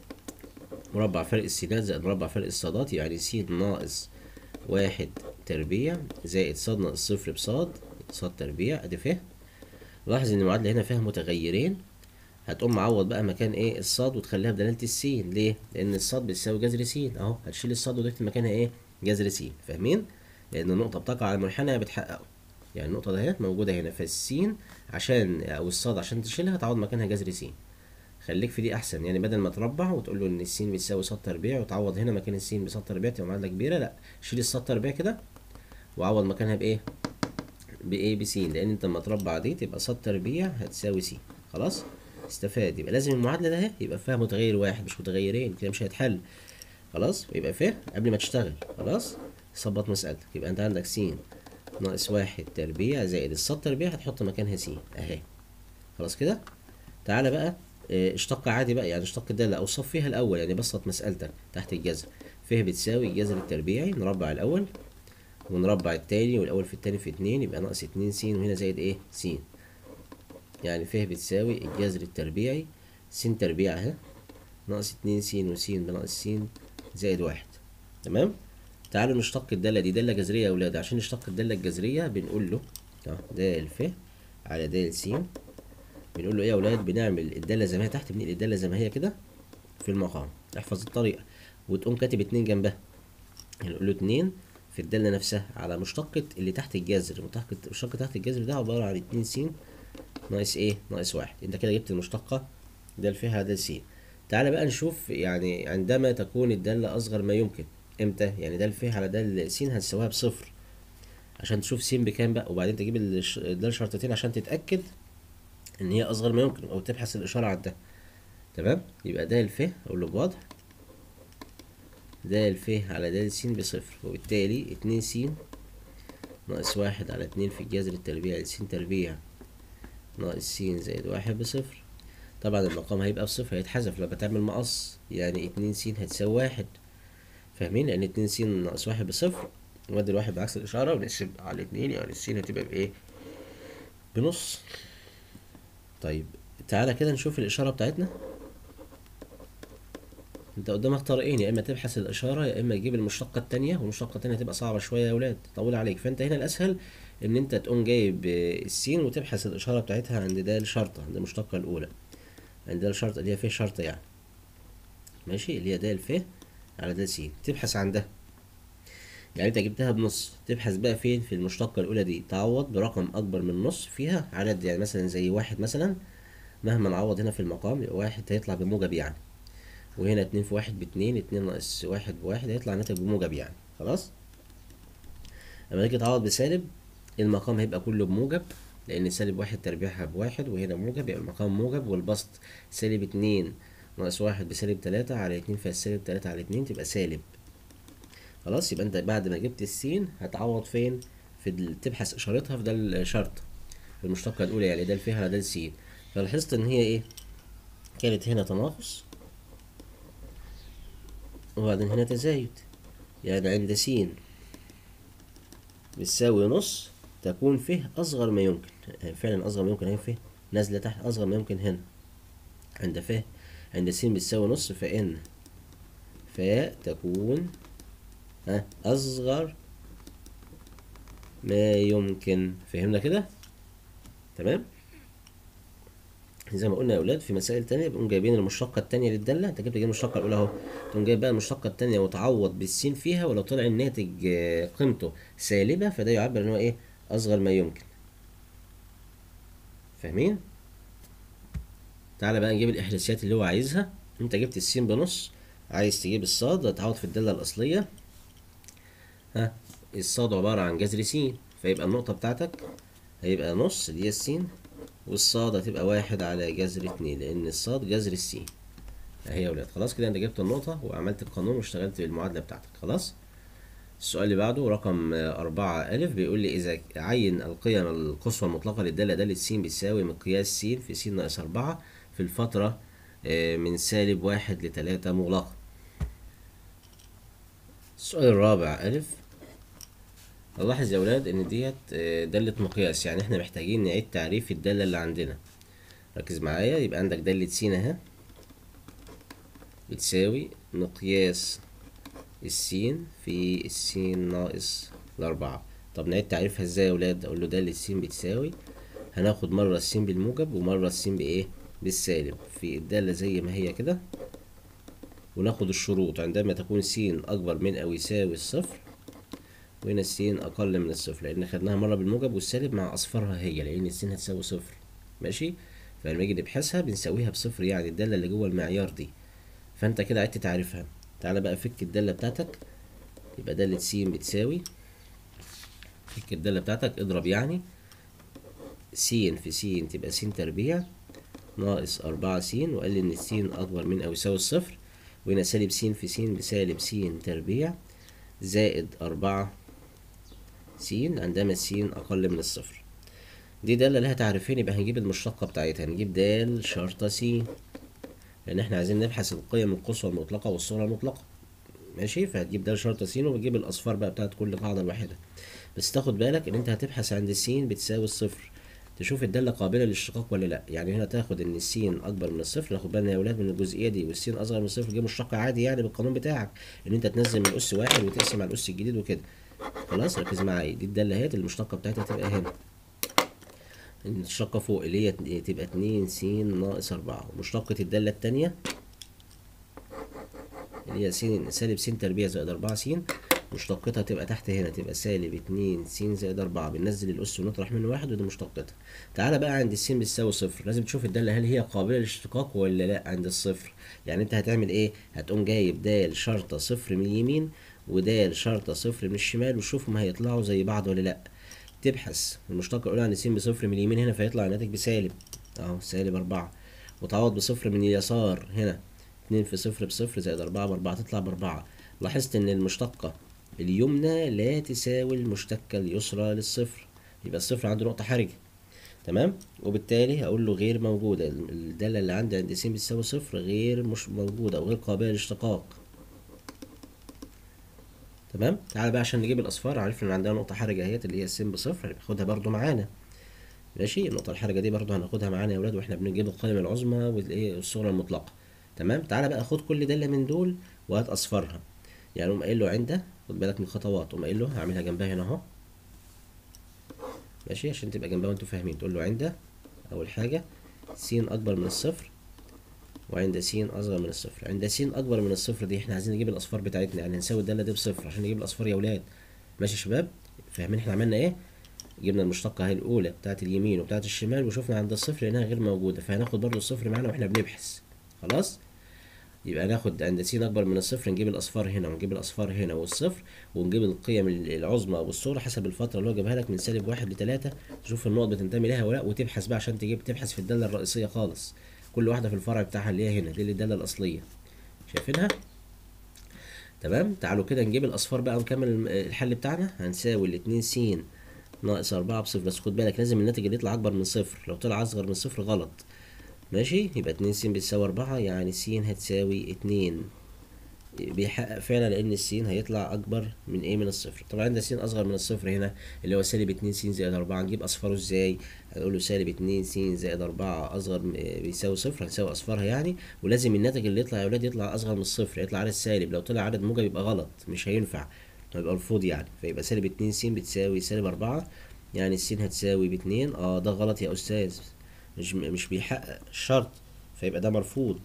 مربع فرق السينات زائد مربع فرق الصادات يعني س ناقص واحد تربيع زائد ص ناقص صفر بصاد صاد تربيع ادي فه لاحظ ان المعادلة هنا فيها متغيرين هتقوم معوض بقى مكان ايه الصاد وتخليها بدلالة السين ليه؟ لأن الصاد بتساوي جذر س اهو هتشيل الصاد وتكتب مكانها ايه؟ جذر س فاهمين؟ لأن النقطة بتقع على المنحنى بتحققه يعني النقطة دهيت موجودة هنا فالسين عشان أو الصاد عشان تشيلها تعوض مكانها جذر س خليك في دي احسن يعني بدل ما تربع وتقول له ان السين بتساوي صاد تربيع وتعوض هنا مكان السين بصاد تربيع تبقى معادله كبيره لا شيل الصاد تربيع كده وعوض مكانها بايه بايه بس لان انت لما تربع دي تبقى صاد تربيع هتساوي س خلاص استفاد يبقى لازم المعادله ده يبقى فيها متغير واحد مش متغيرين كده مش هيتحل خلاص يبقى فيه قبل ما تشتغل خلاص ظبط مسألتك يبقى انت عندك س ناقص واحد تربيع زائد الصاد تربيع هتحط مكانها س اهي خلاص كده تعالى بقى اشتق عادي بقى يعني اشتق الدالة أو صفيها الأول يعني بسط مسألتك تحت الجذر فيه بتساوي الجذر التربيعي نربع الأول ونربع التاني والأول في التاني في اتنين يبقى ناقص اتنين س وهنا زائد ايه س يعني فيه بتساوي الجذر التربيعي س تربيع اهي ناقص اتنين س وس بناقص س زائد واحد تمام تعالوا نشتق الدالة دي دالة جذرية يا ولاد عشان نشتق الدالة الجذرية بنقول له اه د ف على د س بنقول له ايه يا اولاد بنعمل الداله زي ما هي تحت بنقل الداله زي ما هي كده في المقام احفظ الطريقه وتقوم كاتب اتنين جنبها يعني نقول له اتنين في الداله نفسها على مشتقة اللي تحت الجذر مشتقة مشتقة تحت الجذر ده عبارة عن اتنين س ناقص ايه ناقص واحد انت كده جبت المشتقة ده فيها ده س تعالى بقى نشوف يعني عندما تكون الدالة أصغر ما يمكن امتى يعني ده فيه على ده س هتساويها بصفر عشان تشوف س بكام بقى وبعدين تجيب ده شرطتين عشان تتأكد ان هي اصغر ما يمكن او تبحث الاشاره عندها تمام يبقى د الف اقول له بوضع د الف على د س بصفر وبالتالي اتنين س ناقص واحد على اتنين في الجذر التربيع س تربيع ناقص س زائد واحد بصفر طبعا المقام هيبقى بصفر هيتحذف لما تعمل مقص يعني اتنين س هتساوي واحد فاهمين لان اتنين س ناقص واحد بصفر نودي الواحد بعكس الاشاره ونقسم على اتنين يعني الس هتبقى بايه بنص طيب تعالى كده نشوف الإشارة بتاعتنا انت قدامك طريقين يا اما تبحث الاشاره يا اما تجيب المشتقه التانية والمشتقه التانية هتبقى صعبه شويه يا ولاد طول عليك فانت هنا الاسهل ان انت تقوم جايب آه، السين وتبحث الاشاره بتاعتها عند ده الشرطه عند المشتقه الاولى عند ده الشرطه اللي هي فيه شرطه يعني ماشي اللي هي ده الف على ده س تبحث عن ده يعني انت جبتها بنص تبحث بقى فين في المشتقة الأولى دي تعوض برقم أكبر من نص فيها عدد يعني مثلا زي واحد مثلا مهما نعوض هنا في المقام يبقى واحد هيطلع بموجب يعني وهنا اتنين في واحد باتنين اتنين ناقص واحد بواحد هيطلع ناتج بموجب يعني خلاص لما نيجي تعوض بسالب المقام هيبقى كله بموجب لأن سالب واحد تربيعها بواحد وهنا موجب يبقى المقام موجب والبسط سالب اتنين ناقص واحد بسالب تلاتة على اتنين فالسالب تلاتة على اتنين تبقى سالب خلاص يبقى انت بعد ما جبت السين هتعوض فين في ال- تبحث اشارتها في ده الشرط في المشتقة الأولى يعني ده الفيه على ده السين فلاحظت إن هي إيه كانت هنا تناقص وبعدين هنا تزايد يعني عند س بتساوي نص تكون فيه أصغر ما يمكن يعني فعلا أصغر ما يمكن هي فيه نازلة تحت أصغر ما يمكن هنا عند فيه عند س بتساوي نص فإن فاء تكون ها أصغر ما يمكن فهمنا كده تمام زي ما قلنا يا اولاد في مسائل تانية بنقوم جايبين المشتقة التانية للدالة انت جبت جايب المشتقة الاولى اهو تقوم جايب بقى المشتقة التانية وتعوض بالسين فيها ولو طلع الناتج آه، قيمته سالبة فده يعبر ان هو ايه اصغر ما يمكن فاهمين تعالى بقى نجيب الاحداثيات اللي هو عايزها انت جبت السين بنص عايز تجيب الصاد هتعوض في الدالة الاصلية ها الصاد عبارة عن جذر س فيبقى النقطة بتاعتك هيبقى نص اللي هي السين والصاد هتبقى واحد على جذر اتنين لأن الصاد جذر السين أهي يا ولاد خلاص كده أنت جبت النقطة وعملت القانون واشتغلت بالمعادلة بتاعتك خلاص السؤال اللي بعده رقم آه، أربعة ألف بيقول لي إذا عين القيم القصوى المطلقة للدالة دالة س بتساوي مقياس س في س ناقص أربعة في الفترة آه، من سالب واحد لتلاتة مغلقة السؤال الرابع ألف نلاحظ يا ولاد ان ديت آه، دالة مقياس يعني احنا محتاجين نعيد تعريف الدالة اللي عندنا ركز معايا يبقى عندك دالة س اهي بتساوي مقياس السين في السين ناقص الأربعة طب نعيد تعريفها ازاي يا ولاد اقول له دالة س بتساوي هناخد مرة السين بالموجب ومرة السين بايه بالسالب في الدالة زي ما هي كده وناخد الشروط عندما تكون س أكبر من أو يساوي الصفر وهنا السين أقل من الصفر لأن خدناها مرة بالموجب والسالب مع أصفارها هي لأن السين هتساوي صفر ماشي فلما نيجي نبحثها بنساويها بصفر يعني الدالة اللي جوه المعيار دي فأنت كده عدت تعريفها تعالى بقى فك الدالة بتاعتك يبقى دالة س بتساوي فك الدالة بتاعتك اضرب يعني س في س تبقى س تربيع ناقص أربعة س وقال لي إن السين أكبر من أو يساوي الصفر وهنا سالب س في س بسالب س تربيع زائد أربعة س عندما س أقل من الصفر دي دالة لها تعريفين يبقى هنجيب المشتقة بتاعتها هنجيب د شرطة س لأن احنا عايزين نبحث القيم القصوى المطلقة والصورة المطلقة ماشي فهتجيب د شرطة س وتجيب الأصفار بقى بتاعت كل قاعدة لوحدها بس تاخد بالك إن أنت هتبحث عند س بتساوي الصفر تشوف الدالة قابلة للاشتقاق ولا لأ يعني هنا تاخد إن السين أكبر من الصفر ناخد بالنا يا ولاد من الجزئية دي والسين أصغر من الصفر دي مشتقة عادي يعني بالقانون بتاعك إن أنت تنزل من أس واحد وتقسم على الأس الجديد وكده خلاص ركز معايا دي الدالة اهيت المشتقة بتاعتها تبقى هنا المشتقة فوق اللي هي تبقى اتنين س ناقص أربعة ومشتقة الدالة التانية اللي هي س سالب س تربيع زائد أربعة س مشتقتها تبقى تحت هنا تبقى سالب اتنين س زائد أربعة بننزل الأس ونطرح منه واحد ودي مشتقتها تعالى بقى عند الس بتساوي صفر لازم تشوف الدالة هل هي قابلة للاشتقاق ولا لأ عند الصفر يعني أنت هتعمل إيه؟ هتقوم جايب د شرطة صفر من اليمين ودال شرطة صفر من الشمال وشوفهم هيطلعوا زي بعض ولا لأ تبحث المشتقة الأولى عن س بصفر من اليمين هنا فيطلع الناتج بسالب أهو سالب أربعة وتعوض بصفر من اليسار هنا اتنين في صفر بصفر زائد أربعة بأربعة تطلع بأربعة لاحظت إن المشتقة اليمنى لا تساوي المشتقة اليسرى للصفر يبقى الصفر عنده نقطة حرجة تمام وبالتالي هقول له غير موجودة الدالة اللي عندي عند س بتساوي صفر غير مش موجودة أو غير قابلة للاشتقاق تمام تعالى بقى عشان نجيب الاصفار عرفنا ان عندنا نقطه حرجه اهيت اللي هي س بصفر هناخدها برضو معانا ماشي النقطه الحرجه دي برضو هناخدها معانا يا ولاد واحنا بنجيب القيم العظمى والايه والصوره المطلقه تمام تعالى بقى خد كل داله من دول وهات اصفارها يعني قوم قايل له عنده خد بالك من الخطوات قوم قايل له هعملها جنبها هنا اهو ماشي عشان تبقى جنبها وانتوا فاهمين تقول له عند اول حاجه س اكبر من الصفر وعند س اصغر من الصفر عند س اكبر من الصفر دي احنا عايزين نجيب الاصفار بتاعتنا يعني نساوي الداله دي بصفر عشان نجيب الاصفار يا ولاد ماشي يا شباب فاهمين احنا عملنا ايه جبنا المشتقه اهي الاولى بتاعت اليمين وبتاعت الشمال وشفنا عند الصفر لانها غير موجوده فهناخد برضو الصفر معانا واحنا بنبحث خلاص يبقى ناخد عند س اكبر من الصفر نجيب الاصفار هنا ونجيب الاصفار هنا والصفر ونجيب القيم العظمى او الصوره حسب الفتره اللي هو جابها لك من سالب واحد لتلاتة تشوف النقط بتنتمي لها ولا لا وتبحث بقى عشان تجيب تبحث في الداله الرئيسيه خالص كل واحده في الفرع بتاعها اللي هي هنا دي اللي الداله الاصليه شايفينها تمام تعالوا كده نجيب الاصفار بقى ونكمل الحل بتاعنا هنساوي الاتنين س ناقص أربعة بصفر بس خد بالك لازم الناتج اللي يطلع أكبر من صفر لو طلع أصغر من صفر غلط ماشي يبقى اتنين س بتساوي أربعة يعني س هتساوي اتنين بيحقق فعلا لأن السين هيطلع أكبر من إيه من الصفر طبعا عندنا س أصغر من الصفر هنا اللي هو سالب اتنين س زائد أربعة نجيب أصفاره إزاي هنقول له سالب اتنين س زائد أربعة أصغر بيساوي صفر هنساوي أصفارها يعني ولازم الناتج اللي يطلع يا ولاد يطلع أصغر من الصفر يطلع عدد سالب لو طلع عدد موجب يبقى غلط مش هينفع هيبقى مرفوض يعني فيبقى سالب اتنين س بتساوي سالب أربعة يعني السين هتساوي باتنين اه ده غلط يا أستاذ مش مش بيحقق الشرط فيبقى ده مرفوض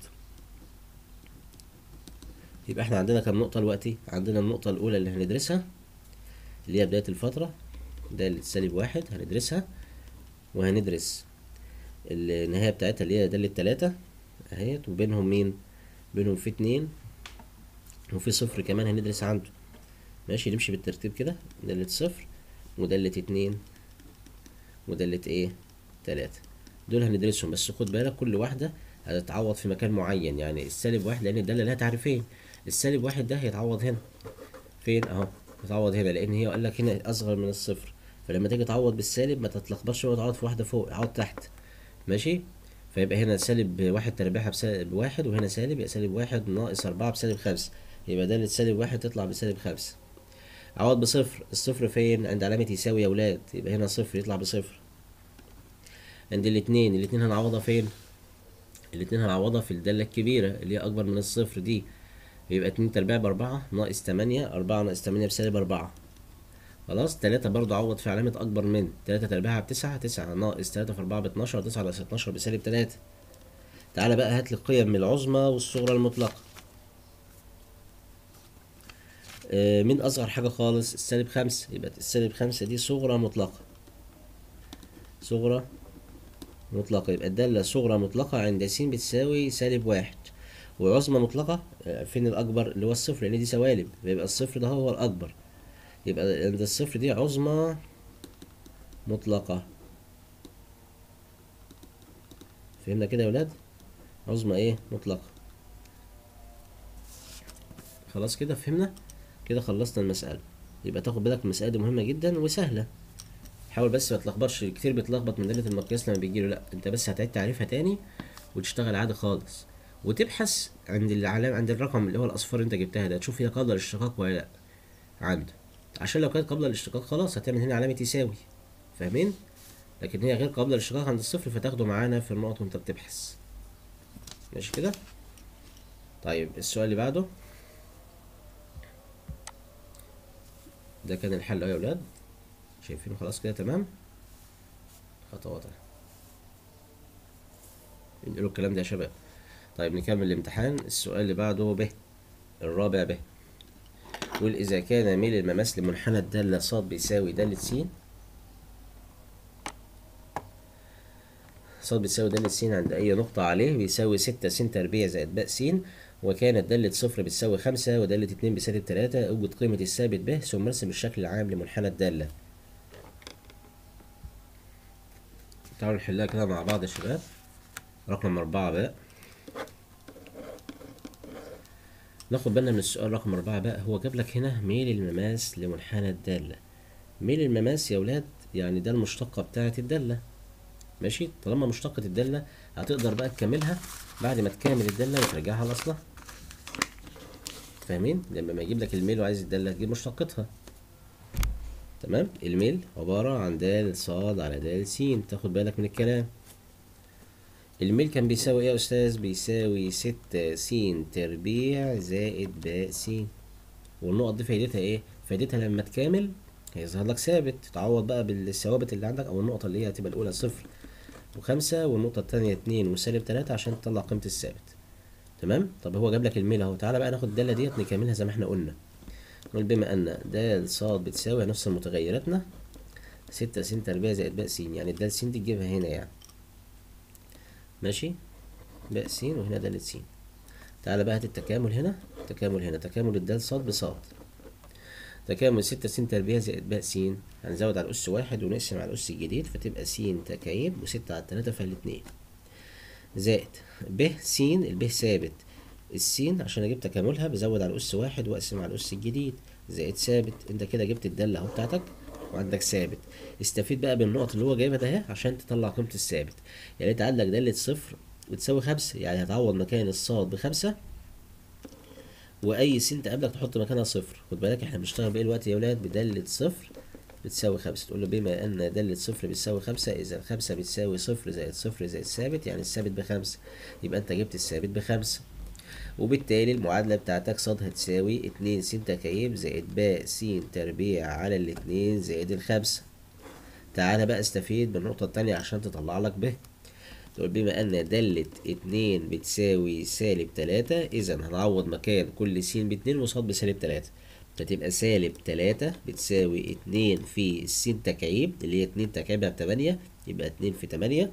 يبقى احنا عندنا كام نقطة دلوقتي عندنا النقطة الأولى اللي هندرسها اللي هي بداية الفترة دالة سالب واحد هندرسها وهندرس النهاية بتاعتها اللي هي دالة تلاتة اهيت وبينهم مين بينهم في اتنين وفي صفر كمان هندرس عنده ماشي نمشي بالترتيب كده دالة صفر ودالة اتنين ودالة ايه تلاتة دول هندرسهم بس خد بالك كل واحدة هتتعوض في مكان معين يعني السالب واحد لأن الدالة لها تعريفين السالب واحد ده هيتعوض هنا فين اهو يتعوض هنا لأن هي قال لك هنا أصغر من الصفر فلما تيجي تعوض بالسالب ما تتلخبطش وتعوض في واحدة فوق عوض تحت ماشي فيبقى هنا سالب واحد تربيعها بسالب واحد وهنا سالب يبقى سالب واحد ناقص أربعة بسالب خمسة يبقى دالة سالب واحد تطلع بسالب خمسة عوض بصفر الصفر فين عند علامة يساوي يا ولاد يبقى هنا صفر يطلع بصفر عند الاتنين الاتنين هنعوضها فين الاتنين هنعوضها في الدالة الكبيرة اللي هي أكبر من الصفر دي يبقى اتنين تربيع بأربعة ناقص تمانية أربعة ناقص تمانية بسالب أربعة خلاص تلاتة برضو عوض في علامة أكبر من تلاتة تربيعها بتسعة تسعة ناقص تلاتة في أربعة باتناشر تسعة ناقص اتناشر بسالب تلاتة تعالى بقى هات لي القيم العظمى والصغرى المطلقة آه من أصغر حاجة خالص السالب خمسة يبقى السالب خمسة دي صغرى مطلقة صغرى مطلقة يبقى الدالة صغرى مطلقة عند س بتساوي سالب واحد وعظمى مطلقة فين الأكبر اللي هو الصفر لأن دي سوالب يبقى الصفر ده هو الأكبر يبقى عند الصفر دي عظمى مطلقة فهمنا كده يا ولاد عظمى ايه مطلقة خلاص كده فهمنا كده خلصنا المسألة يبقى تاخد بالك المسألة دي مهمة جدا وسهلة حاول بس ما تلخبطش كتير بتلخبط من دالة المقياس لما بيجيله لا انت بس هتعيد تعريفها تاني وتشتغل عادي خالص وتبحث عند العلامة عند الرقم اللي هو الأصفار اللي انت جبتها ده تشوف هي قابلة للاشتقاق ولا لا عنده عشان لو كانت قابلة للاشتقاق خلاص هتعمل هنا علامة يساوي فاهمين لكن هي غير قابلة للاشتقاق عند الصفر فتاخده معانا في النقط وانت بتبحث ماشي كده طيب السؤال اللي بعده ده كان الحل اهو يا ولاد شايفينه خلاص كده تمام خطوات انقلوا الكلام ده يا شباب طيب نكمل الامتحان السؤال اللي بعده ب الرابع ب يقول إذا كان ميل المماس لمنحنى الدالة ص بيساوي دالة س ص بتساوي دالة س عند أي نقطة عليه بيساوي ستة س تربيع زائد باء س وكانت دالة صفر بتساوي خمسة ودالة اتنين بسالب تلاتة اوجد قيمة الثابت ب ثم ارسم الشكل العام لمنحنى الدالة تعالوا نحلها كده مع بعض يا شباب رقم أربعة بقى ناخد بالنا من السؤال رقم أربعة بقى هو جاب لك هنا ميل المماس لمنحنى الدالة ميل المماس يا ولاد يعني ده المشتقة بتاعة الدالة ماشي طالما مشتقة الدالة هتقدر بقى تكملها بعد ما تكامل الدالة وترجعها لأصلها فاهمين لما ما يجيب لك الميل وعايز الدالة تجيب مشتقتها تمام الميل عبارة عن د ص على د س تاخد بالك من الكلام الميل كان بيساوي ايه يا استاذ بيساوي ستة س تربيع زائد باء س والنقط دي فايدتها ايه فايدتها لما تكامل هيظهر لك ثابت تعوض بقى بالثوابت اللي عندك او النقطة اللي هي هتبقى الأولى صفر وخمسة والنقطة التانية اتنين وسالب تلاتة عشان تطلع قيمة الثابت تمام طب هو جاب لك الميل اهو تعالى بقى ناخد الدالة ديت نكملها زي ما احنا قلنا نقول بما ان د ص بتساوي نفس متغيراتنا ستة س تربيع زائد باء س يعني الدال س دي تجيبها هنا يعني ماشي باء س وهنا دالة س تعالى بقى هات التكامل هنا تكامل هنا تكامل الدال ص بصاد تكامل ستة س تربيع زائد باء س هنزود على الأس واحد ونقسم على الأس الجديد فتبقى س تكعيب وستة على التلاتة فالاتنين زائد ب س الب ثابت السين عشان اجيب تكاملها بزود على الأس واحد واقسم على الأس الجديد زائد ثابت انت كده جبت الدالة اهو بتاعتك وعندك ثابت استفيد بقى بالنقط اللي هو جايبها ده اهي عشان تطلع قيمة الثابت يعني انت عندك دالة صفر بتساوي خمسة يعني هتعوض مكان الصاد بخمسة وأي س تقابلك تحط مكانها صفر خد بالك احنا بنشتغل بإيه دلوقتي يا ولاد بدالة صفر بتساوي خمسة تقول له بما أن دالة صفر بتساوي خمسة إذا خمسة بتساوي صفر زائد صفر زائد ثابت يعني الثابت بخمسة يبقى أنت جبت الثابت بخمسة وبالتالي المعادلة بتاعتك ص هتساوي اتنين س تكعيب زائد باء س تربيع على الاتنين زائد الخمسة تعالى بقى استفيد بالنقطة التانية عشان تطلع لك ب تقول بما أن دالة اتنين بتساوي سالب تلاتة إذا هنعوض مكان كل س باتنين وصاد بسالب تلاتة فتبقى سالب تلاتة بتساوي اتنين في الس تكعيب اللي هي اتنين تكعيبها بتمانية يبقى اتنين في تمانية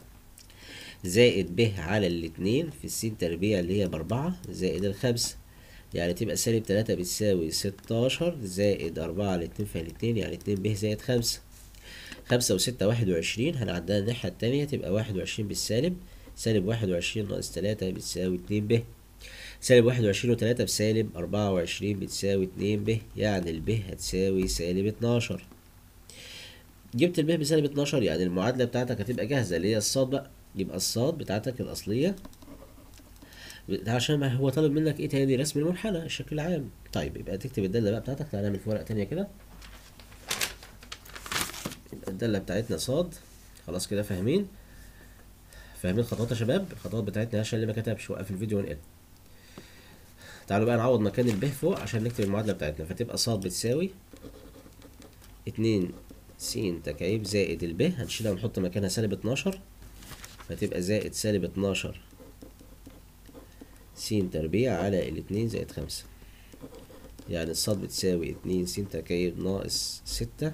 زائد ب على الاتنين في السين تربيع اللي هي بأربعة زائد الخمسة يعني تبقى سالب تلاتة بتساوي ستاشر زائد أربعة على اتنين في الاتنين يعني اتنين ب زائد خمسة خمسة وستة واحد وعشرين هنعدها الناحية التانية تبقى واحد وعشرين بالسالب سالب واحد وعشرين ناقص تلاتة بتساوي اتنين ب سالب واحد وعشرين وتلاتة بسالب أربعة وعشرين بتساوي اتنين ب يعني الب هتساوي سالب اتناشر جبت الب بسالب اتناشر يعني المعادلة بتاعتك هتبقى جاهزة اللي هي الصاد بقى يبقى الصاد بتاعتك الأصلية عشان ما هو طالب منك ايه تاني رسم المنحنى الشكل العام طيب يبقى تكتب الدالة بقى بتاعتك تعالى نعمل في ورقة تانية كده يبقى الدالة بتاعتنا صاد خلاص كده فاهمين فاهمين الخطوات يا شباب الخطوات بتاعتنا عشان اللي ما كتبش وقف الفيديو ونقل تعالوا بقى نعوض مكان الب فوق عشان نكتب المعادلة بتاعتنا فتبقى صاد بتساوي اتنين س تكعيب زائد الب هنشيلها ونحط مكانها سالب اتناشر فتبقى زائد سالب اتناشر س تربيع على الاتنين زائد خمسة يعني الصاد بتساوي اتنين س تكعيب ناقص ستة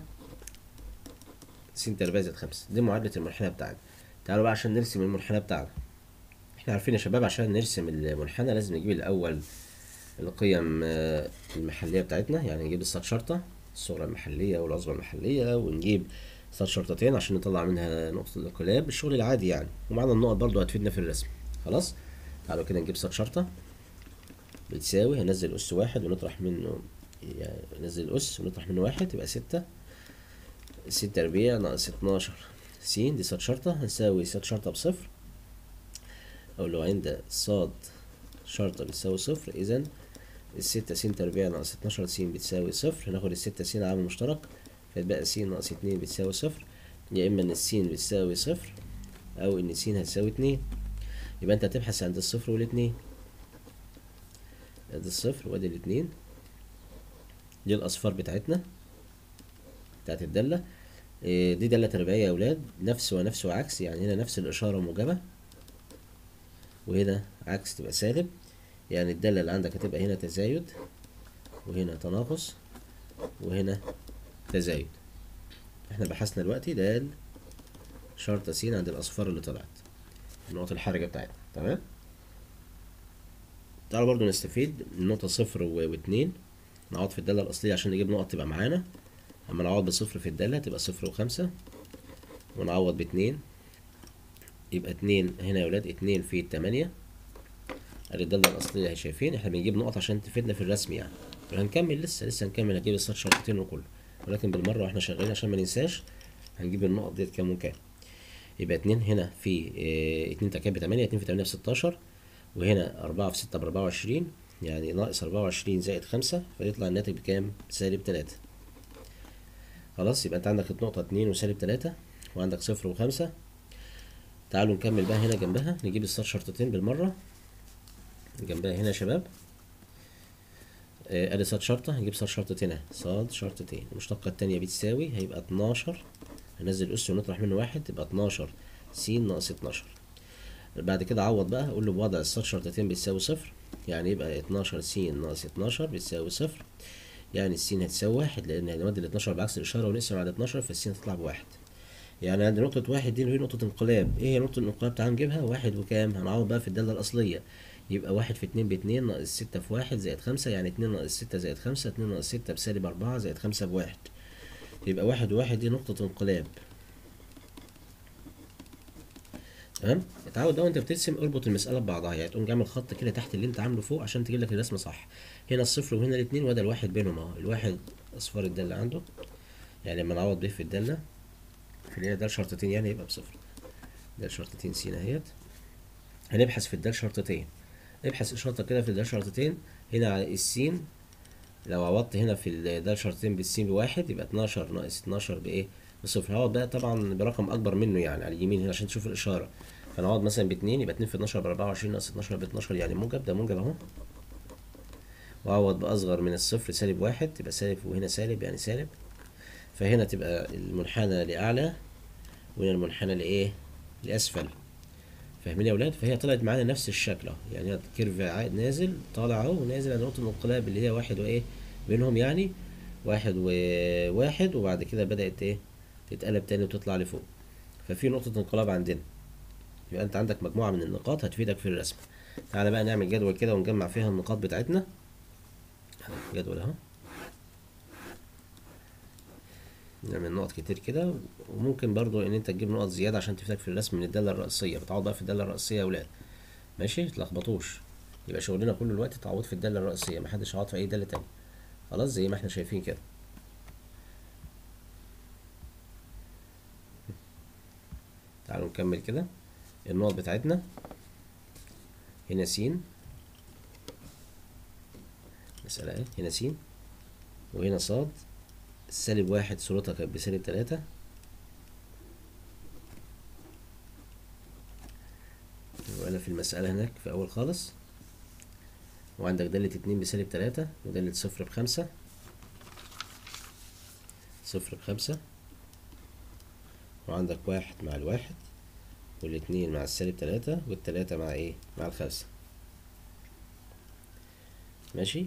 س تربيع زائد خمسة دي معادلة المنحنى بتاعنا تعالوا بقى عشان نرسم المنحنى بتاعنا احنا عارفين يا شباب عشان نرسم المنحنى لازم نجيب الأول القيم المحلية بتاعتنا يعني نجيب السات شرطة الصغرى المحلية والأصغر المحلية ونجيب سات شرطتين عشان نطلع منها نقطة الانقلاب الشغل العادي يعني ومعنا النقط برضو هتفيدنا في الرسم خلاص تعالوا كده نجيب سات شرطة بتساوي هنزل أس واحد ونطرح منه يعني ننزل الأس ونطرح منه واحد يبقى ستة س تربيع ناقص اتناشر س دي سات شرطة هنساوي سات شرطة بصفر أو لو عند صاد شرطة بتساوي صفر إذا الستة س تربيع ناقص اتناشر س بتساوي صفر هناخد الستة س عامل مشترك فيتبقى س ناقص اتنين بتساوي صفر يا إما إن الس بتساوي صفر أو إن س هتساوي اتنين يبقى أنت هتبحث عند الصفر والاتنين ادي الصفر وادي الاتنين دي الأصفار بتاعتنا بتاعت الدالة إيه دي دالة تربيعية يا أولاد نفس ونفس وعكس يعني هنا نفس الإشارة موجبة وهنا عكس تبقى سالب يعني الدالة اللي عندك هتبقى هنا تزايد وهنا تناقص وهنا تزايد احنا بحثنا دلوقتي دال شرطة س عند الأصفار اللي طلعت النقط الحرجة بتاعتنا تمام تعالوا برضو نستفيد من نقطة صفر واتنين نعوض في الدالة الأصلية عشان نجيب نقط تبقى معانا أما نعوض بصفر في الدالة تبقى صفر وخمسة ونعوض باتنين يبقى اتنين هنا يا ولاد اتنين في التمانية ادي الدالة الأصلية اهي شايفين احنا بنجيب نقط عشان تفيدنا في الرسم يعني وهنكمل لسه لسه هنكمل هنجيب السات شرطتين وكله ولكن بالمرة واحنا شغالين عشان ما ننساش هنجيب النقط ديت كام وكام يبقى اتنين هنا في اه اتنين تكعيب بتمانية اتنين في تمانية بستاشر وهنا أربعة في ستة بأربعة وعشرين يعني ناقص أربعة وعشرين زائد خمسة فيطلع الناتج بكام؟ سالب تلاتة خلاص يبقى أنت عندك النقطة اتنين وسالب تلاتة وعندك صفر وخمسة تعالوا نكمل بقى هنا جنبها نجيب السات شرطتين بالمرة جنبها هنا يا شباب آه، ادي صاد شرطة هنجيب صاد شرطتين اهي صاد شرطتين المشتقة التانية بتساوي هيبقى اتناشر هنزل اس ونطرح منه واحد تبقى اتناشر س ناقص اتناشر بعد كده عوض بقى اقول له بوضع الصاد شرطتين بتساوي صفر يعني يبقى اتناشر س ناقص اتناشر بتساوي صفر يعني السين هتساوي واحد لان هنودي ال 12 بعكس الاشاره ونقسم على 12 فالسين هتطلع بواحد يعني عند نقطة واحد دي اللي هي نقطة انقلاب ايه هي نقطة الانقلاب تعال نجيبها واحد وكام هنعوض بقى في الدالة الأصلية يبقى واحد في اتنين باتنين ناقص ستة في واحد زائد خمسة يعني اتنين ناقص ستة زائد خمسة اتنين ناقص ستة بسالب أربعة زائد خمسة بواحد يبقى واحد وواحد دي نقطة انقلاب تمام اتعود بقى وانت بترسم اربط المسألة ببعضها يعني تقوم جامل خط كده تحت اللي انت عامله فوق عشان تجيب لك الرسمة صح هنا الصفر وهنا الاتنين وده الواحد بينهم اهو الواحد اصفار الدالة عنده يعني لما نعوض به في الدالة في اللي هي دال شرطتين يعني يبقى بصفر دال شرطتين س اهيت هنبحث في الدال شرطتين ابحث اشارتك كده في الدال شرطتين هنا على السين لو عوضت هنا في الدال شرطتين بالسين بواحد يبقى 12 ناقص 12 بايه بصفر هقعد بقى طبعا برقم اكبر منه يعني على اليمين هنا عشان تشوف الاشاره فنقعد مثلا باتنين يبقى اتنين في 12 ب 24 ناقص 12 ب 12 يعني موجب ده موجب اهو واعوض باصغر من الصفر سالب واحد تبقى سالب وهنا سالب يعني سالب فهنا تبقى المنحنى لاعلى وهنا المنحنى لايه لاسفل فاهمين يا اولاد فهي طلعت معانا نفس الشكل اهو يعني هي كيرف عائد نازل طالع اهو ونازل على نقطه الانقلاب اللي هي واحد وايه بينهم يعني واحد وواحد وبعد كده بدات ايه تتقلب تاني وتطلع لفوق ففي نقطه انقلاب عندنا يبقى انت عندك مجموعه من النقاط هتفيدك في الرسم تعالى بقى نعمل جدول كده ونجمع فيها النقاط بتاعتنا جدول اهو نعمل نقط كتير كده وممكن برضو ان انت تجيب نقط زياده عشان تفيدك في الرسم من الداله الرئيسيه بتعوض بقى في الداله الرئيسيه يا اولاد ماشي متلخبطوش يبقى شغلنا كل الوقت تعوض في الداله الرئيسيه محدش عوض في اي داله تانية خلاص زي ما احنا شايفين كده تعالوا نكمل كده النقط بتاعتنا هنا س مسألة ايه هنا س وهنا صاد سالب واحد صورتها كانت بسالب تلاتة وأنا في المسألة هناك في أول خالص وعندك دالة اتنين بسالب تلاتة ودالة صفر بخمسة صفر بخمسة وعندك واحد مع الواحد والاتنين مع السالب تلاتة والتلاتة مع ايه مع الخمسة ماشي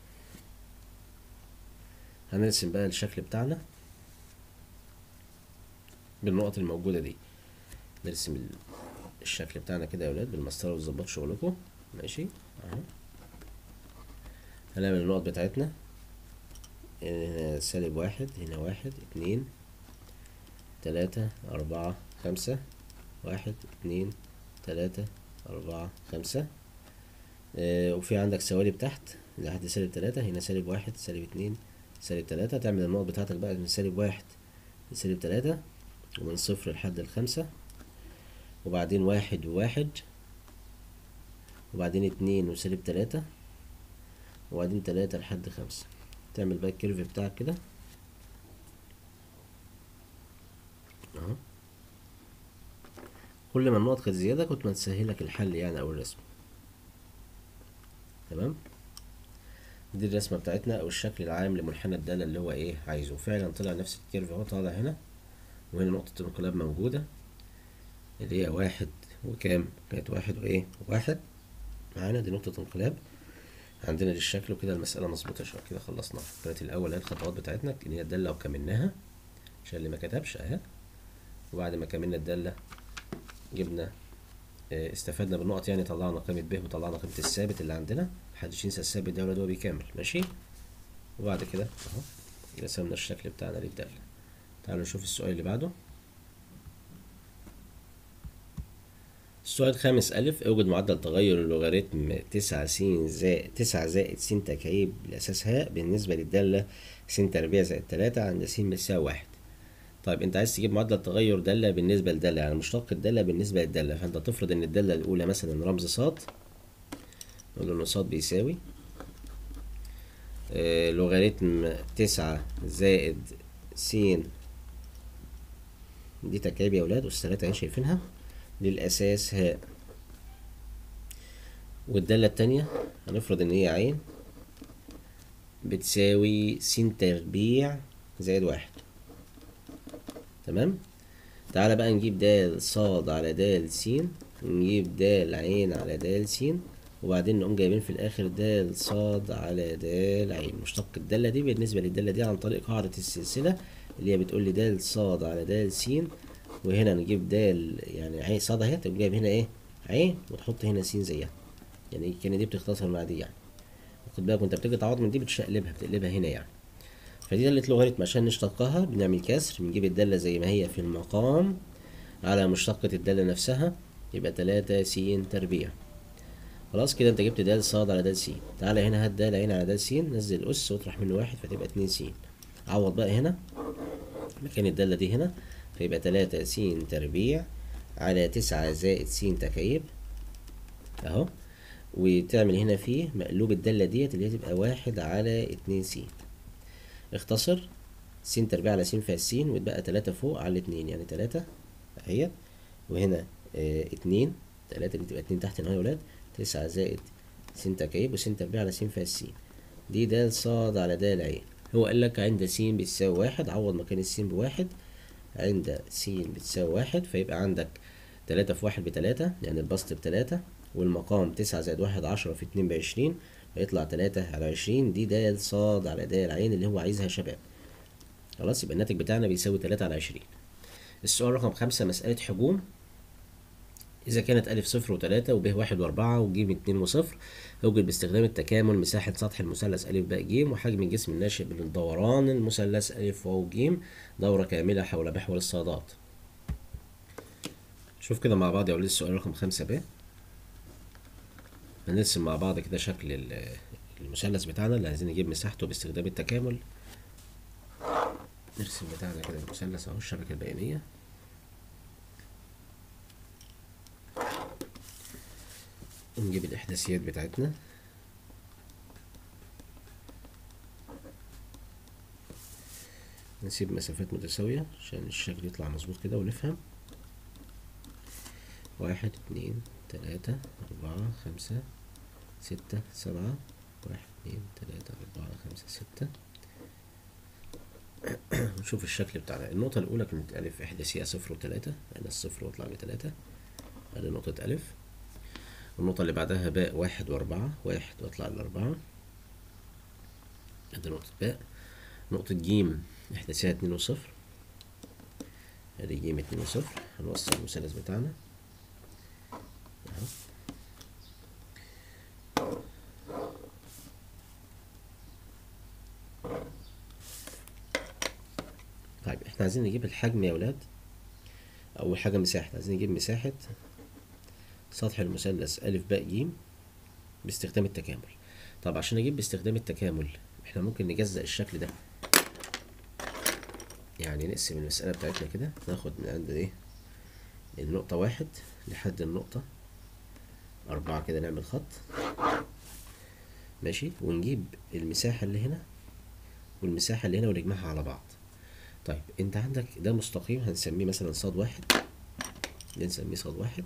هنرسم بقى الشكل بتاعنا بالنقط الموجودة دي نرسم ال- الشكل بتاعنا كده يا ولاد بالمسطرة وتظبطوا شغلكم ماشي اهو هنعمل النقط بتاعتنا هنا سالب واحد هنا واحد اتنين تلاتة أربعة خمسة واحد اتنين تلاتة أربعة خمسة آه وفي عندك سوالب تحت لحد سالب تلاتة هنا سالب واحد سالب اتنين سالب تلاتة تعمل النقط بتاعتك بقى من سالب واحد لسالب تلاتة ومن صفر لحد الخمسة وبعدين واحد وواحد وبعدين اتنين وسالب تلاتة وبعدين تلاتة لحد خمسة تعمل بقى الكيرف بتاعك كده اهو كل ما النقط كانت زيادة كنت ما تسهلك الحل يعني أو الرسم تمام دي الرسمة بتاعتنا أو الشكل العام لمنحنى الدالة اللي هو إيه عايزه فعلا طلع نفس الكيرف أهو طالع هنا وهنا نقطة الانقلاب موجودة اللي هي واحد وكام كانت واحد وإيه واحد معانا دي نقطة انقلاب عندنا دي الشكل وكده المسألة مظبوطة شوية كده خلصناها كانت الأول هي الخطوات بتاعتنا اللي هي الدالة وكملناها عشان اللي ما كتبش أهي وبعد ما كملنا الدالة جبنا آه، استفدنا بالنقط يعني طلعنا قيمة ب وطلعنا قيمة الثابت اللي عندنا محدش ينسى الثابت ده ولا هو بيكمل ماشي وبعد كده اهو رسمنا الشكل بتاعنا للدالة تعالوا نشوف السؤال اللي بعده السؤال الخامس ألف اوجد معدل تغير اللوغاريتم تسعة س زائد تسعة زائد س تكعيب لأساس هاء بالنسبة للدالة س تربيع زائد تلاتة عند س بتساوي واحد طيب انت عايز تجيب معدل تغير دالة بالنسبة لدالة يعني مشتق الدالة بالنسبة للدالة فانت تفرض ان الدالة الأولى مثلا رمز صاد نقول له ان صاد بيساوي آه لوغاريتم تسعة زائد س دي تكعيب يا ولاد والثلاثة اهي شايفينها للأساس هاء والدالة التانية هنفرض إن هي عين بتساوي س تربيع زائد واحد تمام تعالى بقى نجيب د صاد على د س نجيب د عين على د س وبعدين نقوم جايبين في الاخر د صاد على د عين مشتق الدالة دي بالنسبة للدالة دي عن طريق قاعدة السلسلة اللي هي بتقول لي د صاد على د س وهنا نجيب د يعني عين صاد اهي تقوم جايب هنا ايه عين وتحط هنا س زيها يعني كان دي بتختصر مع دي يعني خد بالك وانت بتيجي تعوض من دي بتشقلبها بتقلبها هنا يعني فدي دالة لوغاريتم عشان نشتقها بنعمل كسر بنجيب الدالة زي ما هي في المقام على مشتقة الدالة نفسها يبقى تلاتة س تربيع خلاص كده انت جبت د صاد على د س تعالى هنا هات د عين على د س نزل الأس واطرح منه واحد فتبقى اتنين س عوض بقى هنا مكان الدالة دي هنا فيبقى تلاتة س تربيع على تسعة زائد س تكعيب اهو وتعمل هنا فيه مقلوب الدالة ديت اللي هي تبقى واحد على اتنين س اختصر س تربيع على س فيها س وتبقى تلاتة فوق على اتنين يعني تلاتة اهي وهنا اه اتنين تلاتة دي تبقى اتنين تحت هنا يا ولاد تسعة زائد س تكعيب وس تربيع على س فيها س دي د صاد على د عين هو قال لك عند س بتساوي واحد عوض مكان الس بواحد عند س بتساوي واحد فيبقى عندك تلاتة في واحد بتلاتة يعني البسط بتلاتة والمقام تسعة زائد واحد عشرة في اتنين بعشرين فيطلع تلاتة على عشرين دي د صاد على د العين اللي هو عايزها يا شباب خلاص يبقى الناتج بتاعنا بيساوي تلاتة على عشرين السؤال رقم خمسة مسألة حجوم إذا كانت ألف صفر وتلاتة وب واحد وأربعة وج اتنين وصفر يوجد باستخدام التكامل مساحة سطح المثلث ألف باء ج وحجم الجسم الناشئ من الدوران المثلث ألف واو ج دورة كاملة حول محور الصادات شوف كده مع بعض يا ولاد السؤال رقم خمسة ب هنرسم مع بعض كده شكل المثلث بتاعنا اللي عايزين نجيب مساحته باستخدام التكامل نرسم بتاعنا كده المثلث اهو الشبكة البيانية ونجيب الإحداثيات بتاعتنا نسيب مسافات متساوية عشان الشكل يطلع مظبوط كده ونفهم واحد اتنين تلاتة أربعة خمسة ستة سبعة واحد اتنين تلاتة أربعة خمسة ستة نشوف الشكل بتاعنا النقطة الأولى كانت ألف إحداثية صفر وتلاتة أنا الصفر واطلع بتلاتة أدي نقطة ألف النقطة اللي بعدها باء واحد وأربعة واحد واطلع لأربعة أدي نقطة باء نقطة جيم إحداثية اتنين وصفر أدي جيم اتنين وصفر هنوصل المثلث بتاعنا أهو طيب احنا عايزين نجيب الحجم يا ولاد أول حاجة مساحة عايزين نجيب مساحة سطح المثلث ألف باء ج باستخدام التكامل طب عشان أجيب باستخدام التكامل احنا ممكن نجزأ الشكل ده يعني نقسم المسألة بتاعتنا كده ناخد من عند ايه النقطة واحد لحد النقطة أربعة كده نعمل خط ماشي ونجيب المساحة اللي هنا والمساحة اللي هنا ونجمعها على بعض طيب انت عندك ده مستقيم هنسميه مثلا صاد واحد ده نسميه صاد واحد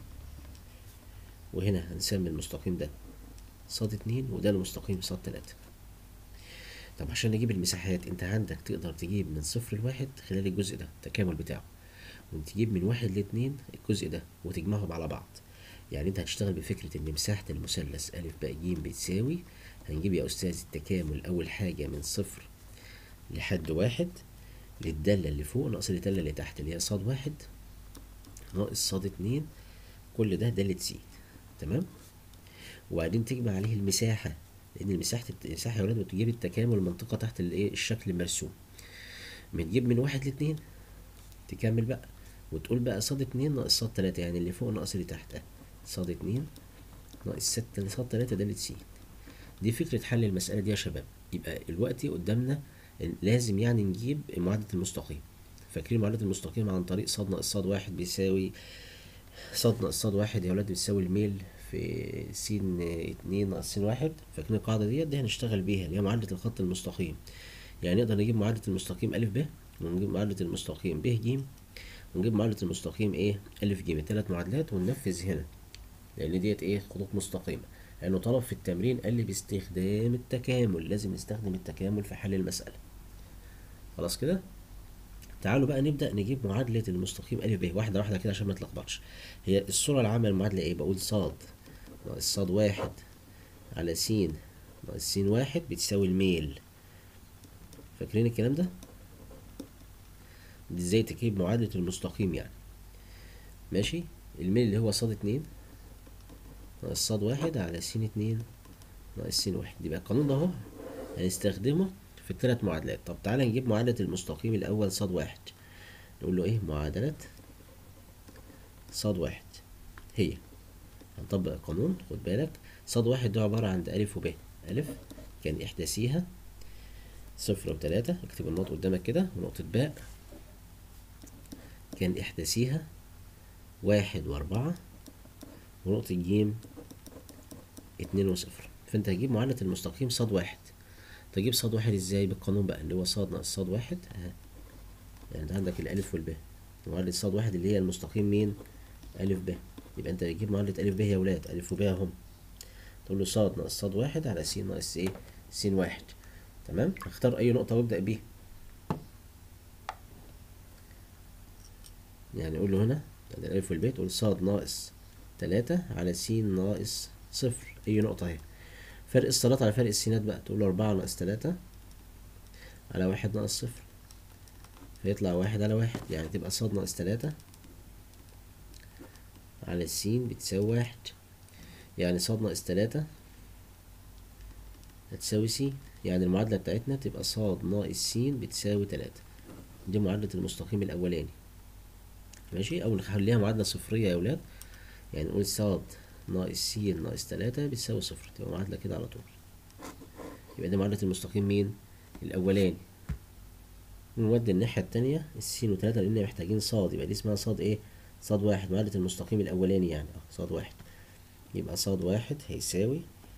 وهنا هنسمي المستقيم ده صاد اتنين وده المستقيم صاد تلاتة طب عشان نجيب المساحات انت عندك تقدر تجيب من صفر لواحد خلال الجزء ده التكامل بتاعه وتجيب من واحد لاتنين الجزء ده وتجمعهم على بعض يعني انت هتشتغل بفكرة ان مساحة المثلث ألف باء ج بتساوي هنجيب يا أستاذ التكامل أول حاجة من صفر لحد واحد للدالة اللي فوق ناقص الدالة اللي تحت اللي هي صاد واحد ناقص صاد اتنين كل ده دالة س تمام وبعدين تجمع عليه المساحة لأن المساحة المساحة يا ولاد بتجيب التكامل المنطقة تحت الايه الشكل المرسوم بتجيب من واحد لاتنين تكمل بقى وتقول بقى صاد اتنين ناقص صاد تلاتة يعني اللي فوق ناقص اللي تحت صاد اتنين ناقص ستة صاد تلاتة دالة س دي فكرة حل المسألة دي يا شباب يبقى دلوقتي قدامنا لازم يعني نجيب معادلة المستقيم فاكرين معادلة المستقيم عن طريق صاد ناقص صاد واحد بيساوي صاد ناقص صاد واحد يا ولاد بتساوي الميل في س اتنين ناقص س واحد فاكرين القاعدة ديت دي هنشتغل بيها اللي هي معادلة الخط المستقيم يعني نقدر نجيب معادلة المستقيم ألف ب ونجيب معادلة المستقيم ب ج ونجيب معادلة المستقيم ايه ألف ج تلات معادلات وننفذ هنا لأن ديت ايه خطوط مستقيمة لانه طلب في التمرين قال لي باستخدام التكامل لازم نستخدم التكامل في حل المسألة خلاص كده تعالوا بقى نبدأ نجيب معادلة المستقيم أ ب واحدة واحدة كده عشان ما تلخبطش هي الصورة العامة للمعادلة ايه بقول صاد ناقص صاد واحد على س ناقص س واحد بتساوي الميل فاكرين الكلام ده؟ دي ازاي تجيب معادلة المستقيم يعني ماشي الميل اللي هو صاد اتنين ناقص صاد واحد على س اتنين ناقص س واحد يبقى القانون ده اهو هنستخدمه في الثلاث معادلات طب تعالى نجيب معادلة المستقيم الأول صاد واحد نقول له ايه معادلة صاد واحد هي هنطبق القانون خد بالك صاد واحد ده عبارة عن ألف وب ألف كان إحداثيها صفر وتلاتة اكتب النقط قدامك كده ونقطة باء كان إحداثيها واحد وأربعة ونقطة جيم اتنين وصفر فأنت هتجيب معادلة المستقيم صاد واحد تجيب صاد واحد ازاي بالقانون بقى اللي هو صاد ناقص صاد واحد اهي يعني انت عندك الألف والب معادلة صاد واحد اللي هي المستقيم مين ألف ب يبقى انت بتجيب معادلة ألف ب يا ولاد ألف وب اهم تقول له صاد ناقص صاد واحد على س ناقص ايه س واحد تمام اختار أي نقطة وابدأ بيها يعني قول له هنا يعني الألف والب تقول صاد ناقص تلاتة على س ناقص صفر أي نقطة اهي فرق الصالات على فرق السينات بقى تقول له أربعة ناقص تلاتة على واحد ناقص صفر فيطلع واحد على واحد يعني تبقى صاد ناقص تلاتة على السين بتساوي واحد يعني صاد ناقص تلاتة هتساوي س يعني المعادلة بتاعتنا تبقى صاد ناقص س بتساوي تلاتة دي معادلة المستقيم الأولاني ماشي أو نخليها معادلة صفرية يا ولاد يعني نقول صاد ناقص س ناقص تلاتة بتساوي صفر تبقى معادلة كده على طول يبقى دي معادلة المستقيم مين؟ الأولاني ونودي الناحية التانية السين وتلاتة لأن محتاجين صاد يبقى دي اسمها صاد إيه؟ صاد واحد معادلة المستقيم الأولاني يعني اه صاد واحد يبقى صاد واحد هيساوي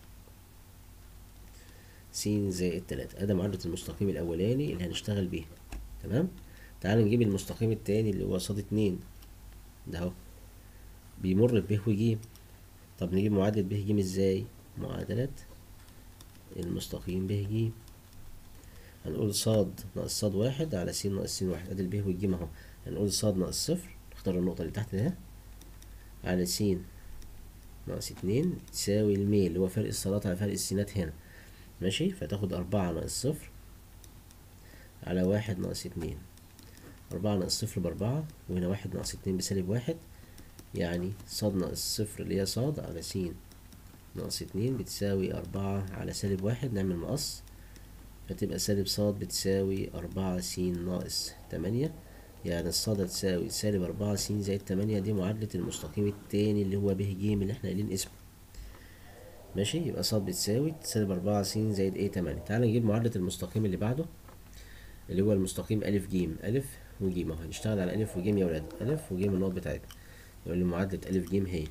س زائد تلاتة أدا معادلة المستقيم الأولاني اللي هنشتغل بيها تمام؟ تعال نجيب المستقيم التاني اللي هو صاد اتنين ده اهو بيمر ب وج طب نجيب معادلة ب ج ازاي؟ معادلة المستقيم ب ج هنقول صاد ناقص صاد واحد على س ناقص س واحد ادي الب والج اهو هنقول صاد ناقص صفر نختار النقطة اللي تحت ده على س ناقص اتنين تساوي الميل اللي هو فرق الصالات على فرق السينات هنا ماشي فتاخد أربعة ناقص صفر على واحد ناقص اتنين أربعة ناقص صفر بأربعة وهنا واحد ناقص اتنين بسالب واحد يعني صاد ناقص صفر اللي هي صاد على س ناقص اتنين بتساوي أربعة على سالب واحد نعمل مقص فتبقى سالب صاد بتساوي أربعة س ناقص تمانية يعني الصاد هتساوي سالب أربعة س زائد تمانية دي معادلة المستقيم التاني اللي هو ب ج اللي احنا قايلين اسمه ماشي يبقى صاد بتساوي سالب أربعة س زائد ايه تمانية تعال نجيب معادلة المستقيم اللي بعده اللي هو المستقيم ألف ج ألف وج اهو هنشتغل على ألف وج يا ولاد ألف وج النقط بتاعتنا يقول لي معادلة ألف ج هي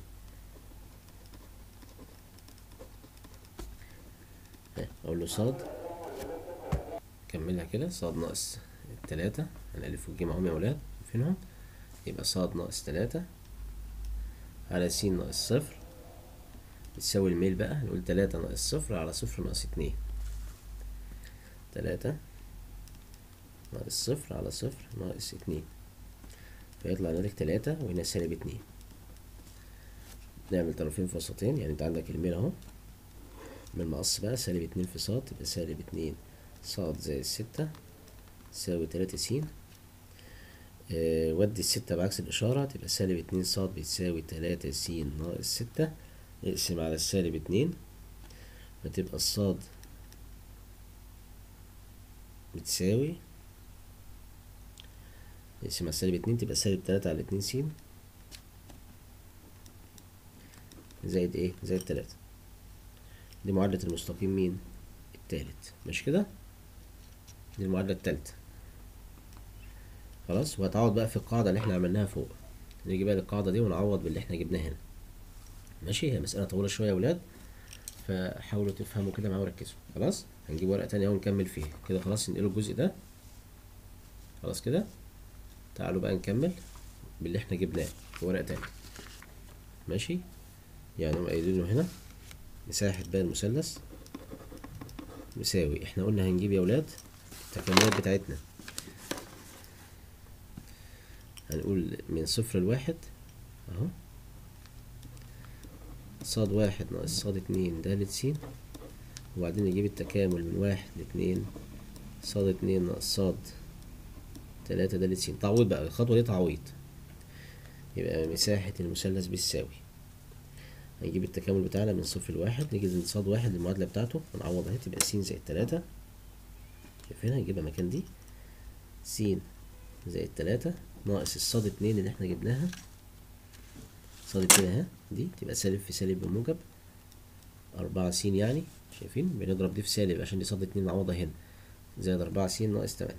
أقول له صاد كملها كده صاد ناقص التلاتة الألف والجيم أهم يا ولاد فينهم يبقى صاد ناقص تلاتة على س ناقص صفر بتساوي الميل بقى نقول تلاتة ناقص صفر على صفر ناقص اتنين تلاتة ناقص صفر على صفر ناقص اتنين فيطلع ناتج تلاتة وهنا سالب اتنين نعمل طرفين في وسطين يعني انت عندك الميل اهو من المقص بقى سالب اتنين في صاد يبقى سالب اتنين صاد زائد ستة تساوي تلاتة س آه ودي الستة بعكس الإشارة تبقى سالب اتنين صاد بتساوي تلاتة س ناقص ستة اقسم على السالب اتنين فتبقى الصاد بتساوي اقسم على السالب اتنين تبقى سالب تلاتة على اتنين س زائد ايه زائد تلاتة دي معادلة المستقيم مين التالت مش كده دي المعادلة التالتة خلاص وهتعوض بقى في القاعدة اللي احنا عملناها فوق نيجي بقى للقاعدة دي ونعوض باللي احنا جبناه هنا ماشي هي مسألة طويلة شوية يا ولاد فحاولوا تفهموا كده معايا وركزوا خلاص هنجيب ورقة تانية ونكمل فيها كده خلاص ننقلوا الجزء ده خلاص كده تعالوا بقى نكمل باللي احنا جبناه في ورقة تانية ماشي يعني هم قايلينه هنا مساحة باقي المثلث يساوي احنا قلنا هنجيب يا ولاد التكاملات بتاعتنا هنقول من صفر لواحد اهو صاد واحد ناقص صاد اتنين دالة س وبعدين نجيب التكامل من واحد لاتنين صاد اتنين ناقص صاد تلاتة دالة س تعويض بقى الخطوة دي تعويض يبقى مساحة المثلث بتساوي هنجيب التكامل بتاعنا من صفر لواحد نيجي عند صاد واحد المعادلة بتاعته هنعوض اهي تبقى س زائد تلاتة شايفينها نجيبها مكان دي س زائد تلاتة ناقص الصاد اتنين اللي احنا جبناها صاد اتنين اهي دي تبقى سالب في سالب بموجب أربعة س يعني شايفين بنضرب دي في سالب عشان دي صاد اتنين نعوضها هنا زائد أربعة س ناقص تمانية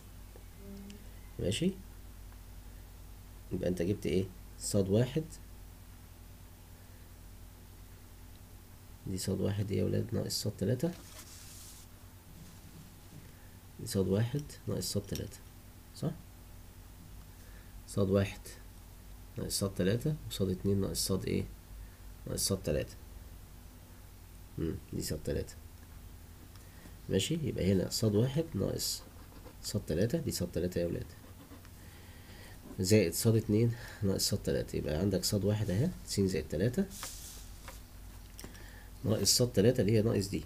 ماشي يبقى انت جبت ايه صاد واحد دي صاد واحد دي يا ولاد ناقص صاد تلاتة دي صاد واحد ناقص صاد تلاتة صح صاد واحد ناقص صاد تلاتة وصاد اتنين ناقص صاد ايه ناقص صاد تلاتة مم. دي صاد تلاتة ماشي يبقى هنا صاد واحد ناقص صاد تلاتة دي صاد تلاتة يا ولاد زائد صاد اتنين ناقص صاد تلاتة يبقى عندك صاد واحد اهي س زائد تلاتة ناقص صاد تلاتة اللي هي ناقص دي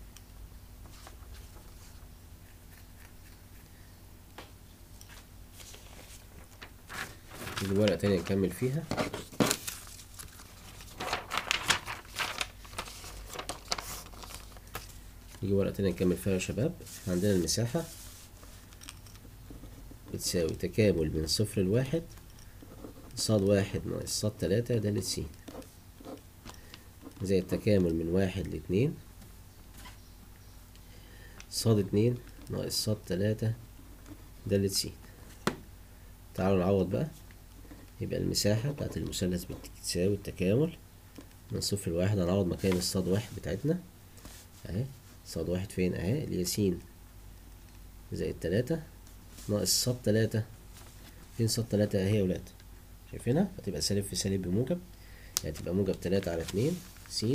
نجيب ورقة تانية نكمل فيها نجيب ورقة تانية نكمل فيها يا شباب عندنا المساحة بتساوي تكامل من صفر لواحد صاد واحد ناقص صاد تلاتة دالة س زي التكامل من واحد لاتنين صاد اتنين ناقص صاد تلاتة دالة س تعالوا نعوض بقى يبقى المساحة بتاعت المثلث بتساوي التكامل من صفر لواحد هنعوض مكان الصاد واحد بتاعتنا اهي صاد واحد فين اهي اللي هي س زائد تلاتة ناقص صاد تلاتة فين صاد تلاتة اهي يا ولاد شايفينها هتبقى سالب في سالب بموجب يعني تبقى موجب تلاتة على اتنين س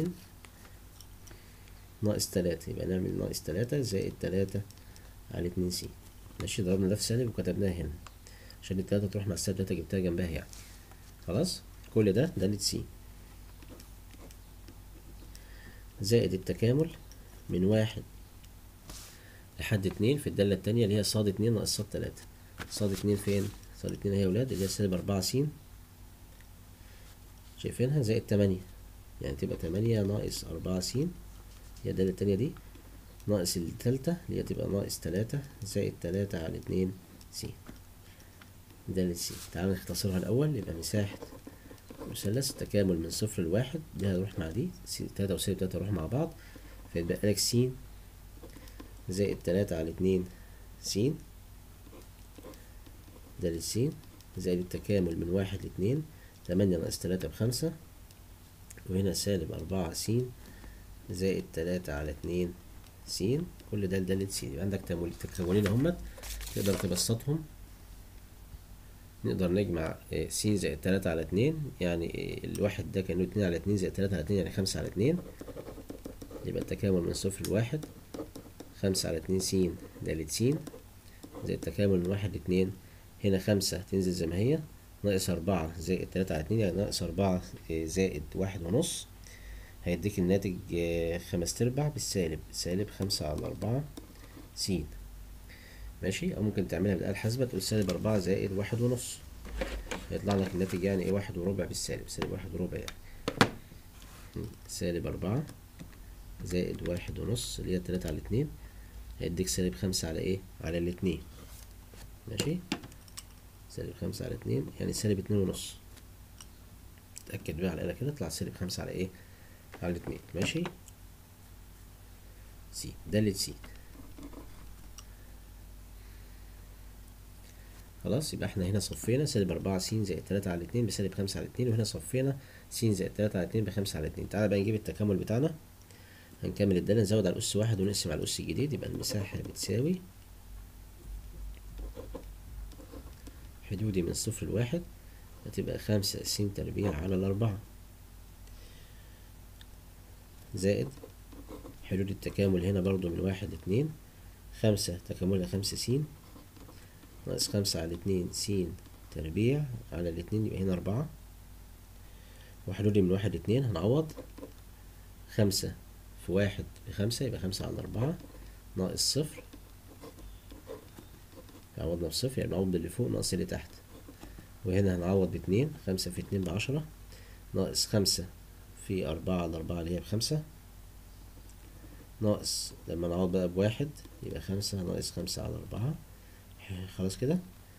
ناقص تلاتة يبقى نعمل ناقص تلاتة زائد تلاتة على اتنين س ماشي ضربنا ده في سالب وكتبناها هنا عشان التلاتة تروح مع السالب تلاتة جبتها جنبها يعني خلاص كل ده دالة س زائد التكامل من واحد لحد اتنين في الدالة التانية اللي هي صاد اتنين ناقص صاد تلاتة صاد اتنين فين؟ صاد اتنين اهي يا ولاد اللي هي سالب أربعة س شايفينها زائد تمانية يعني تبقى تمانية ناقص أربعة س هي الدالة التانية دي ناقص التالتة اللي هي تبقى ناقص تلاتة زائد تلاتة على اتنين س دالة س تعالى نختصرها الأول يبقى مساحة مثلث التكامل من صفر لواحد دي هتروح مع دي س تلاتة وسالب تلاتة يروحوا مع بعض فيتبقى لك س زائد تلاتة على اتنين س دالة س زائد التكامل من واحد لاتنين تمانية ناقص تلاتة بخمسة وهنا سالب أربعة س زائد تلاتة على اتنين س كل ده لدالة س يبقى عندك تمويل تكاملين اهمت تقدر تبسطهم نقدر نجمع س زائد تلاتة على اتنين يعني الواحد ده كأنه اتنين على اتنين زائد تلاتة على اتنين يعني خمسة على اتنين يبقى التكامل من صفر لواحد خمسة على اتنين س دالة س زائد التكامل من واحد لاتنين هنا خمسة تنزل زي ما هي ناقص أربعة زائد تلاتة على اتنين يعني ناقص أربعة زائد واحد ونص هيديك الناتج خمس أرباع بالسالب سالب خمسة على أربعة س ماشي أو ممكن تعملها بالآلة الحاسبة تقول سالب أربعة زائد واحد ونص هيطلع لك الناتج يعني إيه واحد وربع بالسالب سالب واحد وربع يعني سالب أربعة زائد واحد ونص اللي هي تلاتة على اتنين هيديك سالب خمسة على ايه على الاتنين ماشي سالب خمسة على اتنين يعني سالب اتنين ونص اتأكد بقى على الآلة كده اطلع سالب خمسة على ايه على الاتنين ماشي سي دالة سي خلاص يبقى احنا هنا صفينا سالب أربعة س زائد تلاتة على اتنين بسالب خمسة على اتنين وهنا صفينا س زائد تلاتة على اتنين بخمسة على اتنين تعالى بقى نجيب التكامل بتاعنا هنكمل الدالة نزود على الأس واحد ونقسم على الأس الجديد يبقى المساحة بتساوي حدودي من صفر لواحد هتبقى خمسة س تربيع على الأربعة زائد حدود التكامل هنا برضو من واحد لاتنين خمسة تكاملها خمسة س ناقص خمسة على اتنين س تربيع على الاتنين يبقى هنا أربعة وحدودي من واحد لاتنين هنعوض خمسة في واحد بخمسة يبقى خمسة على أربعة ناقص صفر عوضنا بصفر يعني نعوض اللي فوق ناقص اللي تحت وهنا هنعوض باتنين خمسة في اتنين بعشرة ناقص خمسة في أربعة على أربعة اللي هي بخمسة ناقص لما نعوض بقى بواحد يبقى خمسة ناقص خمسة على أربعة خلاص كده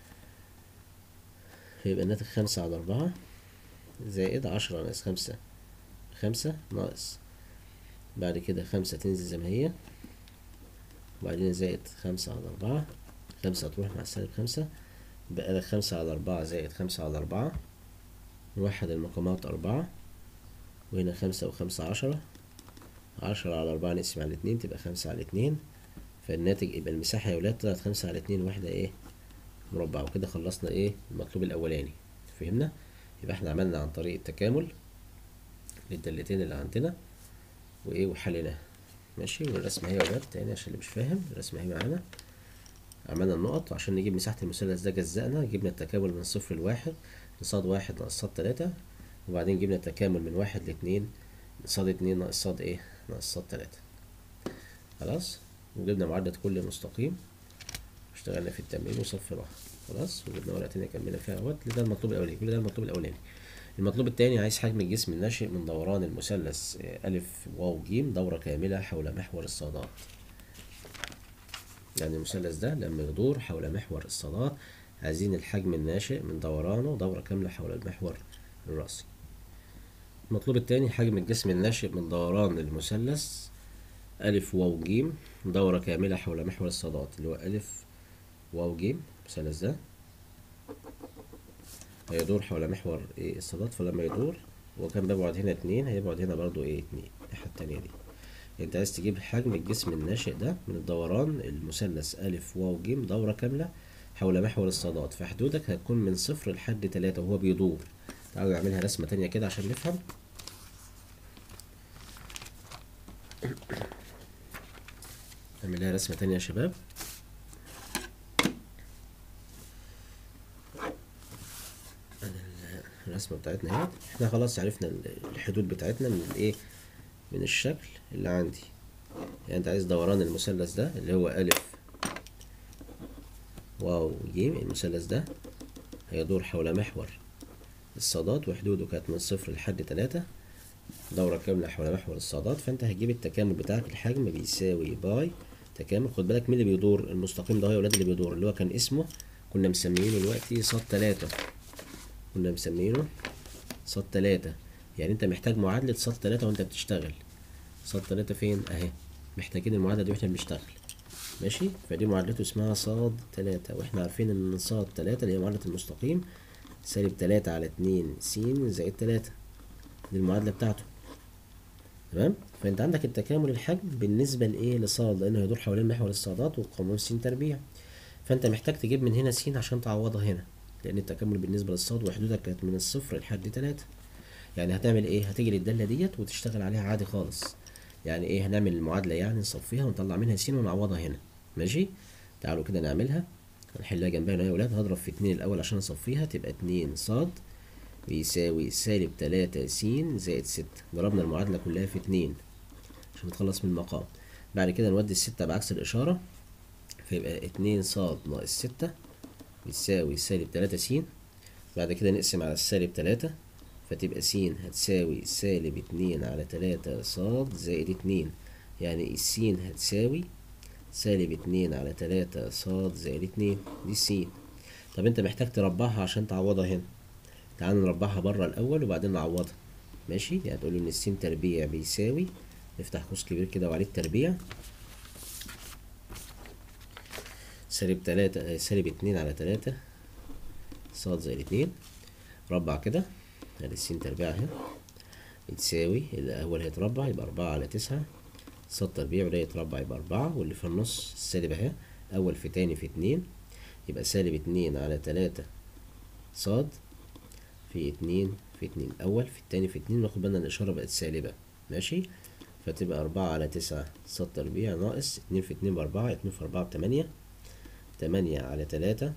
يبقى الناتج خمسة على أربعة زائد عشرة ناقص خمسة خمسة ناقص بعد كده خمسة تنزل زي ما هي وبعدين زائد خمسة على أربعة خمسة هتروح مع السالب خمسة بقى لك خمسة على أربعة زائد خمسة على أربعة نوحد المقامات أربعة وهنا خمسة وخمسة عشرة عشرة على أربعة نقسم على اتنين تبقى خمسة على اتنين فالناتج يبقى المساحة يا ولاد طلعت خمسة على اتنين واحدة ايه مربع وكده خلصنا ايه المطلوب الأولاني فهمنا يبقى احنا عملنا عن طريق التكامل للدالتين اللي عندنا وايه وحليناها ماشي والرسمة هي يا ولاد تاني عشان اللي مش فاهم الرسمة هي معانا عملنا النقط وعشان نجيب مساحة المثلث ده جزأنا جبنا التكامل من صفر لواحد لصاد واحد ناقص صاد تلاتة وبعدين جبنا التكامل من واحد لاتنين صاد اتنين ناقص صاد ايه ناقص صاد تلاتة خلاص وجبنا معادلة كل مستقيم اشتغلنا في التمرين وصفيناها خلاص وجبنا ورقة تانية كملنا فيها اهوت ده المطلوب الأولاني كل ده المطلوب الأولاني المطلوب التاني عايز حجم الجسم الناشئ من دوران المثلث ألف واو جيم دورة كاملة حول محور الصادات يعني المثلث ده لما يدور حول محور الصادات عايزين الحجم الناشئ من دورانه دورة كاملة حول المحور الرأسي المطلوب التاني حجم الجسم الناشئ من دوران المثلث ألف واو جيم دورة كاملة حول محور الصادات اللي هو ألف واو جيم المثلث ده هيدور حول محور ايه الصادات فلما يدور هو كان بيبعد هنا اتنين هيبعد هنا برضو ايه اتنين الناحية التانية دي انت عايز تجيب حجم الجسم الناشئ ده من الدوران المثلث ألف واو جيم دورة كاملة حول محور الصادات فحدودك هتكون من صفر لحد تلاتة وهو بيدور تعالوا نعملها رسمة تانية كده عشان نفهم نعملها رسمة تانية يا شباب الرسمة بتاعتنا اهي احنا خلاص عرفنا الحدود بتاعتنا من الايه من الشكل اللي عندي يعني انت عايز دوران المثلث ده اللي هو ألف واو جيم المثلث ده هيدور حول محور الصادات وحدوده كانت من صفر لحد تلاتة دورة كاملة حول محور الصادات فانت هتجيب التكامل بتاعك الحجم بيساوي باي تكامل خد بالك مين اللي بيدور المستقيم ده هو يا ولاد اللي بيدور اللي هو كان اسمه كنا مسميينه دلوقتي صاد تلاتة كنا مسمينه صاد تلاتة يعني انت محتاج معادلة صاد تلاتة وانت بتشتغل صاد تلاتة فين اهي محتاجين المعادلة دي واحنا بنشتغل ماشي فدي معادلته اسمها صاد تلاتة واحنا عارفين ان صاد تلاتة اللي هي معادلة المستقيم سالب تلاتة على اتنين س زائد تلاتة دي المعادلة بتاعته تمام فانت عندك التكامل الحجم بالنسبة لايه لصاد لانه هيدور حوالين محور الصادات وقانون س تربيع فانت محتاج تجيب من هنا س عشان تعوضها هنا لان التكامل بالنسبة للصاد وحدودك كانت من الصفر لحد تلاتة يعني هتعمل ايه هتيجي للدالة ديت وتشتغل عليها عادي خالص يعني ايه هنعمل المعادلة يعني نصفيها ونطلع منها س ونعوضها هنا ماشي تعالوا كده نعملها هنحلها جنبها هنا يا ولاد هضرب في اتنين الاول عشان اصفيها تبقى اتنين صاد بيساوي سالب تلاتة س زائد ستة ضربنا المعادلة كلها في اتنين عشان نتخلص من المقام بعد كده نودي الستة بعكس الإشارة فيبقى اتنين صاد ناقص ستة بتساوي سالب تلاتة س بعد كده نقسم على السالب تلاتة فتبقى س هتساوي سالب اتنين على تلاتة صاد زائد اتنين يعني الس هتساوي سالب اتنين على تلاتة صاد زائد اتنين دي س طب انت محتاج تربعها عشان تعوضها هنا تعال نربعها بره الأول وبعدين نعوضها ماشي يعني تقول إن الس تربيع بيساوي نفتح قوس كبير كده وعليه التربيع سالب تلاتة سالب اتنين على تلاتة صاد زائد اتنين ربع كده ادي الس تربيع اهي بتساوي الأول هيتربع يبقى أربعة على تسعة صاد تربيع وده يتربع يبقى أربعة واللي في النص السالب اهي أول في تاني في اتنين يبقى سالب اتنين على تلاتة صاد في اتنين في اتنين أول في التاني في اتنين ناخد بالنا الإشارة بقت سالبة ماشي فتبقى أربعة على تسعة صاد تربيع ناقص اتنين في اتنين بأربعة اتنين في أربعة بتمانية تمانية على تلاتة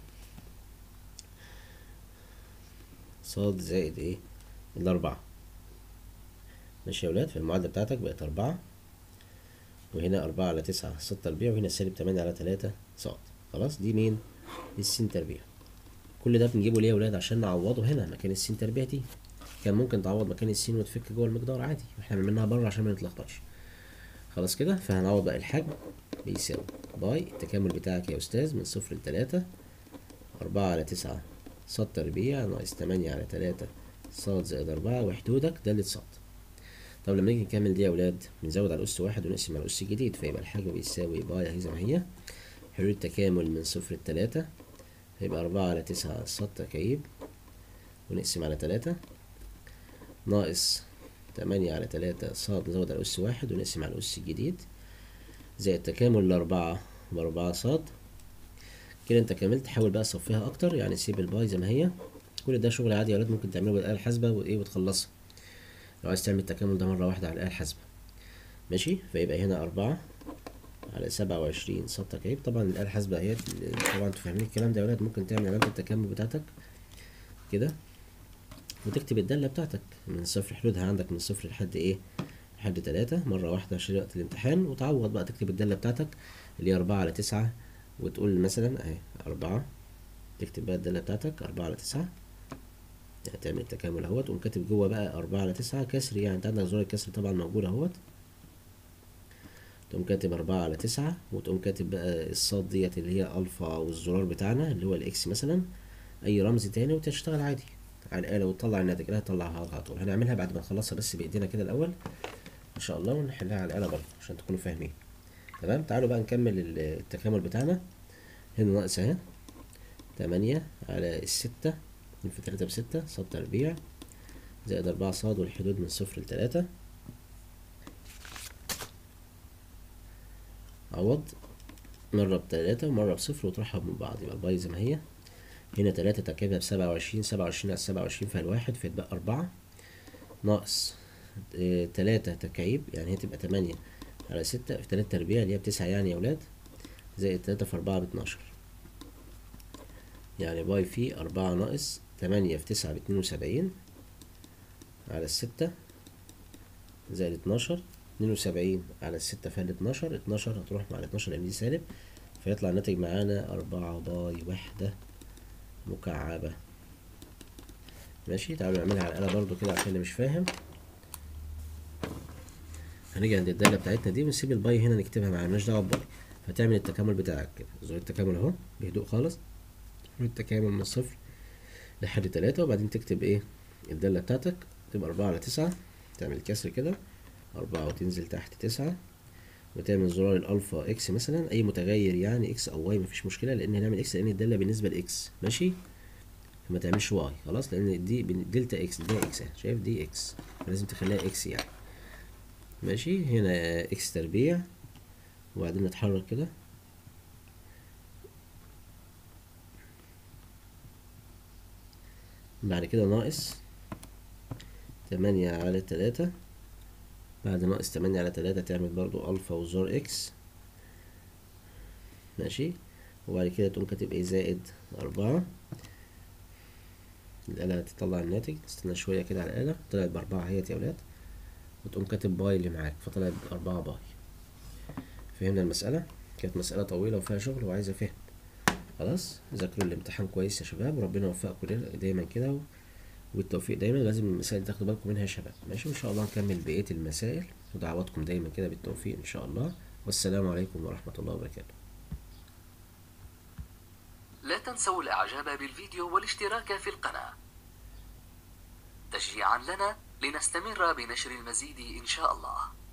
صاد زائد ايه الأربعة ماشي يا ولاد فالمعادلة بتاعتك بقت أربعة وهنا أربعة على تسعة صاد تربيع وهنا سالب تمانية على تلاتة صاد خلاص دي مين دي السين تربيع كل ده بنجيبه ليه يا ولاد عشان نعوضه هنا مكان السين تربيع دي كان ممكن تعوض مكان السين وتفك جوه المقدار عادي احنا عملناها بره عشان ما نتلخبطش خلاص كده فهنعوض بقى الحجم بيساوي باي التكامل بتاعك يا استاذ من صفر لتلاتة أربعة على تسعة صاد تربيع ناقص تمانية على تلاتة صاد زائد أربعة وحدودك دالة صاد طب لما نيجي نكمل دي يا ولاد بنزود على الأس واحد ونقسم على الأس الجديد فيبقى الحجم بيساوي باي أهي زي ما هي حلول التكامل من صفر لتلاتة هيبقى أربعة على تسعة صاد تكعيب ونقسم على تلاتة ناقص تمانية على تلاتة صاد نزود على أس واحد ونقسم على الأس الجديد زائد تكامل الأربعة بأربعة صاد كده انت كملت حاول بقى تصفيها أكتر يعني سيب الباي زي ما هي كل ده شغل عادي يا ولاد ممكن تعمله بالآلة الحاسبة وإيه وتخلصها لو عايز تعمل التكامل ده مرة واحدة على الآلة الحاسبة ماشي فيبقى هنا أربعة على سبعة وعشرين صاد تكعيب طبعا الآلة الحاسبة اهيت طبعا انتوا فاهمين الكلام ده يا ولاد ممكن تعمل علامة التكامل بتاعتك كده وتكتب الدالة بتاعتك من صفر حدودها عندك من صفر لحد ايه لحد تلاتة مرة واحدة عشان وقت الامتحان وتعوض بقى تكتب الدالة بتاعتك اللي هي أربعة على تسعة وتقول مثلا اهي أربعة تكتب بقى الدالة بتاعتك أربعة على تسعة يعني تعمل التكامل اهوت وتقوم كاتب جوه بقى أربعة على تسعة كسر يعني انت عندك زرار الكسر طبعا موجود اهوت تقوم كاتب أربعة على تسعة وتقوم كاتب بقى الصاد ديت اللي هي ألفا والزرار بتاعنا اللي هو الإكس مثلا أي رمز تاني وتشتغل عادي على الآلة وتطلع الناتج لا تطلعها على طول هنعملها بعد ما نخلصها بس بإيدينا كده الأول إن شاء الله ونحلها على الآلة برضه عشان تكونوا فاهمين تمام تعالوا بقى نكمل التكامل بتاعنا هنا ناقص اهي تمانية على الستة اتنين في تلاتة بستة صاد تربيع زائد أربعة صاد والحدود من صفر لتلاتة عوض مرة بتلاتة ومرة بصفر وتروحها من بعض يبقى الباي زي ما هي هنا تلاتة تركيبها بسبعة وعشرين سبعة وعشرين على سبعة وعشرين فيها الواحد فيتبقى أربعة ناقص اه تلاتة تكعيب يعني هي تبقى تمانية على ستة في تلاتة تربيع اللي هي بتسعة يعني يا ولاد زائد تلاتة في أربعة باتناشر يعني باي في أربعة ناقص تمانية في تسعة باتنين وسبعين على الستة زائد اتناشر اتنين وسبعين على الستة فيها الاتناشر اتناشر هتروح مع الاتناشر لأن دي سالب فيطلع الناتج معانا أربعة باي وحدة مكعبة ماشي تعالوا نعملها على الآلة برضو كده عشان اللي مش فاهم هنيجي عند الدالة بتاعتنا دي ونسيب الباي هنا نكتبها معانا مالناش دعوة بباي فتعمل التكامل بتاعك كده زر التكامل اهو بهدوء خالص التكامل من صفر لحد تلاتة وبعدين تكتب ايه الدالة بتاعتك تبقى أربعة على تسعة تعمل كسر كده أربعة وتنزل تحت تسعة وتعمل زرار الألفا إكس مثلا أي متغير يعني إكس أو واي مفيش مشكلة لأن هنعمل إكس لأن الدالة بالنسبة لإكس ماشي ما تعملش واي خلاص لأن دي دلتا إكس ده إكس شايف دي إكس لازم تخليها إكس يعني ماشي هنا إكس تربيع وبعدين نتحرك كده بعد كده ناقص تمانية على تلاتة بعد ناقص تمانية على تلاتة تعمل برضو ألفا وزار إكس ماشي وبعد كده تقوم كاتب إيه زائد أربعة الآلة هتطلع الناتج نستنى شوية كده على الآلة طلعت بأربعة اهيت يا ولاد وتقوم كاتب باي اللي معاك فطلعت بأربعة باي فهمنا المسألة كانت مسألة طويلة وفيها شغل وعايزة فهم خلاص ذاكروا الامتحان كويس يا شباب وربنا يوفقكم دايما كده والتوفيق دايما لازم المسائل تاخدوا بالكم منها يا شباب ماشي ان شاء الله نكمل بقية المسائل ودعواتكم دايما كده بالتوفيق ان شاء الله والسلام عليكم ورحمة الله وبركاته لا تنسوا الاعجاب بالفيديو والاشتراك في القناة تشجيعا لنا لنستمر بنشر المزيد ان شاء الله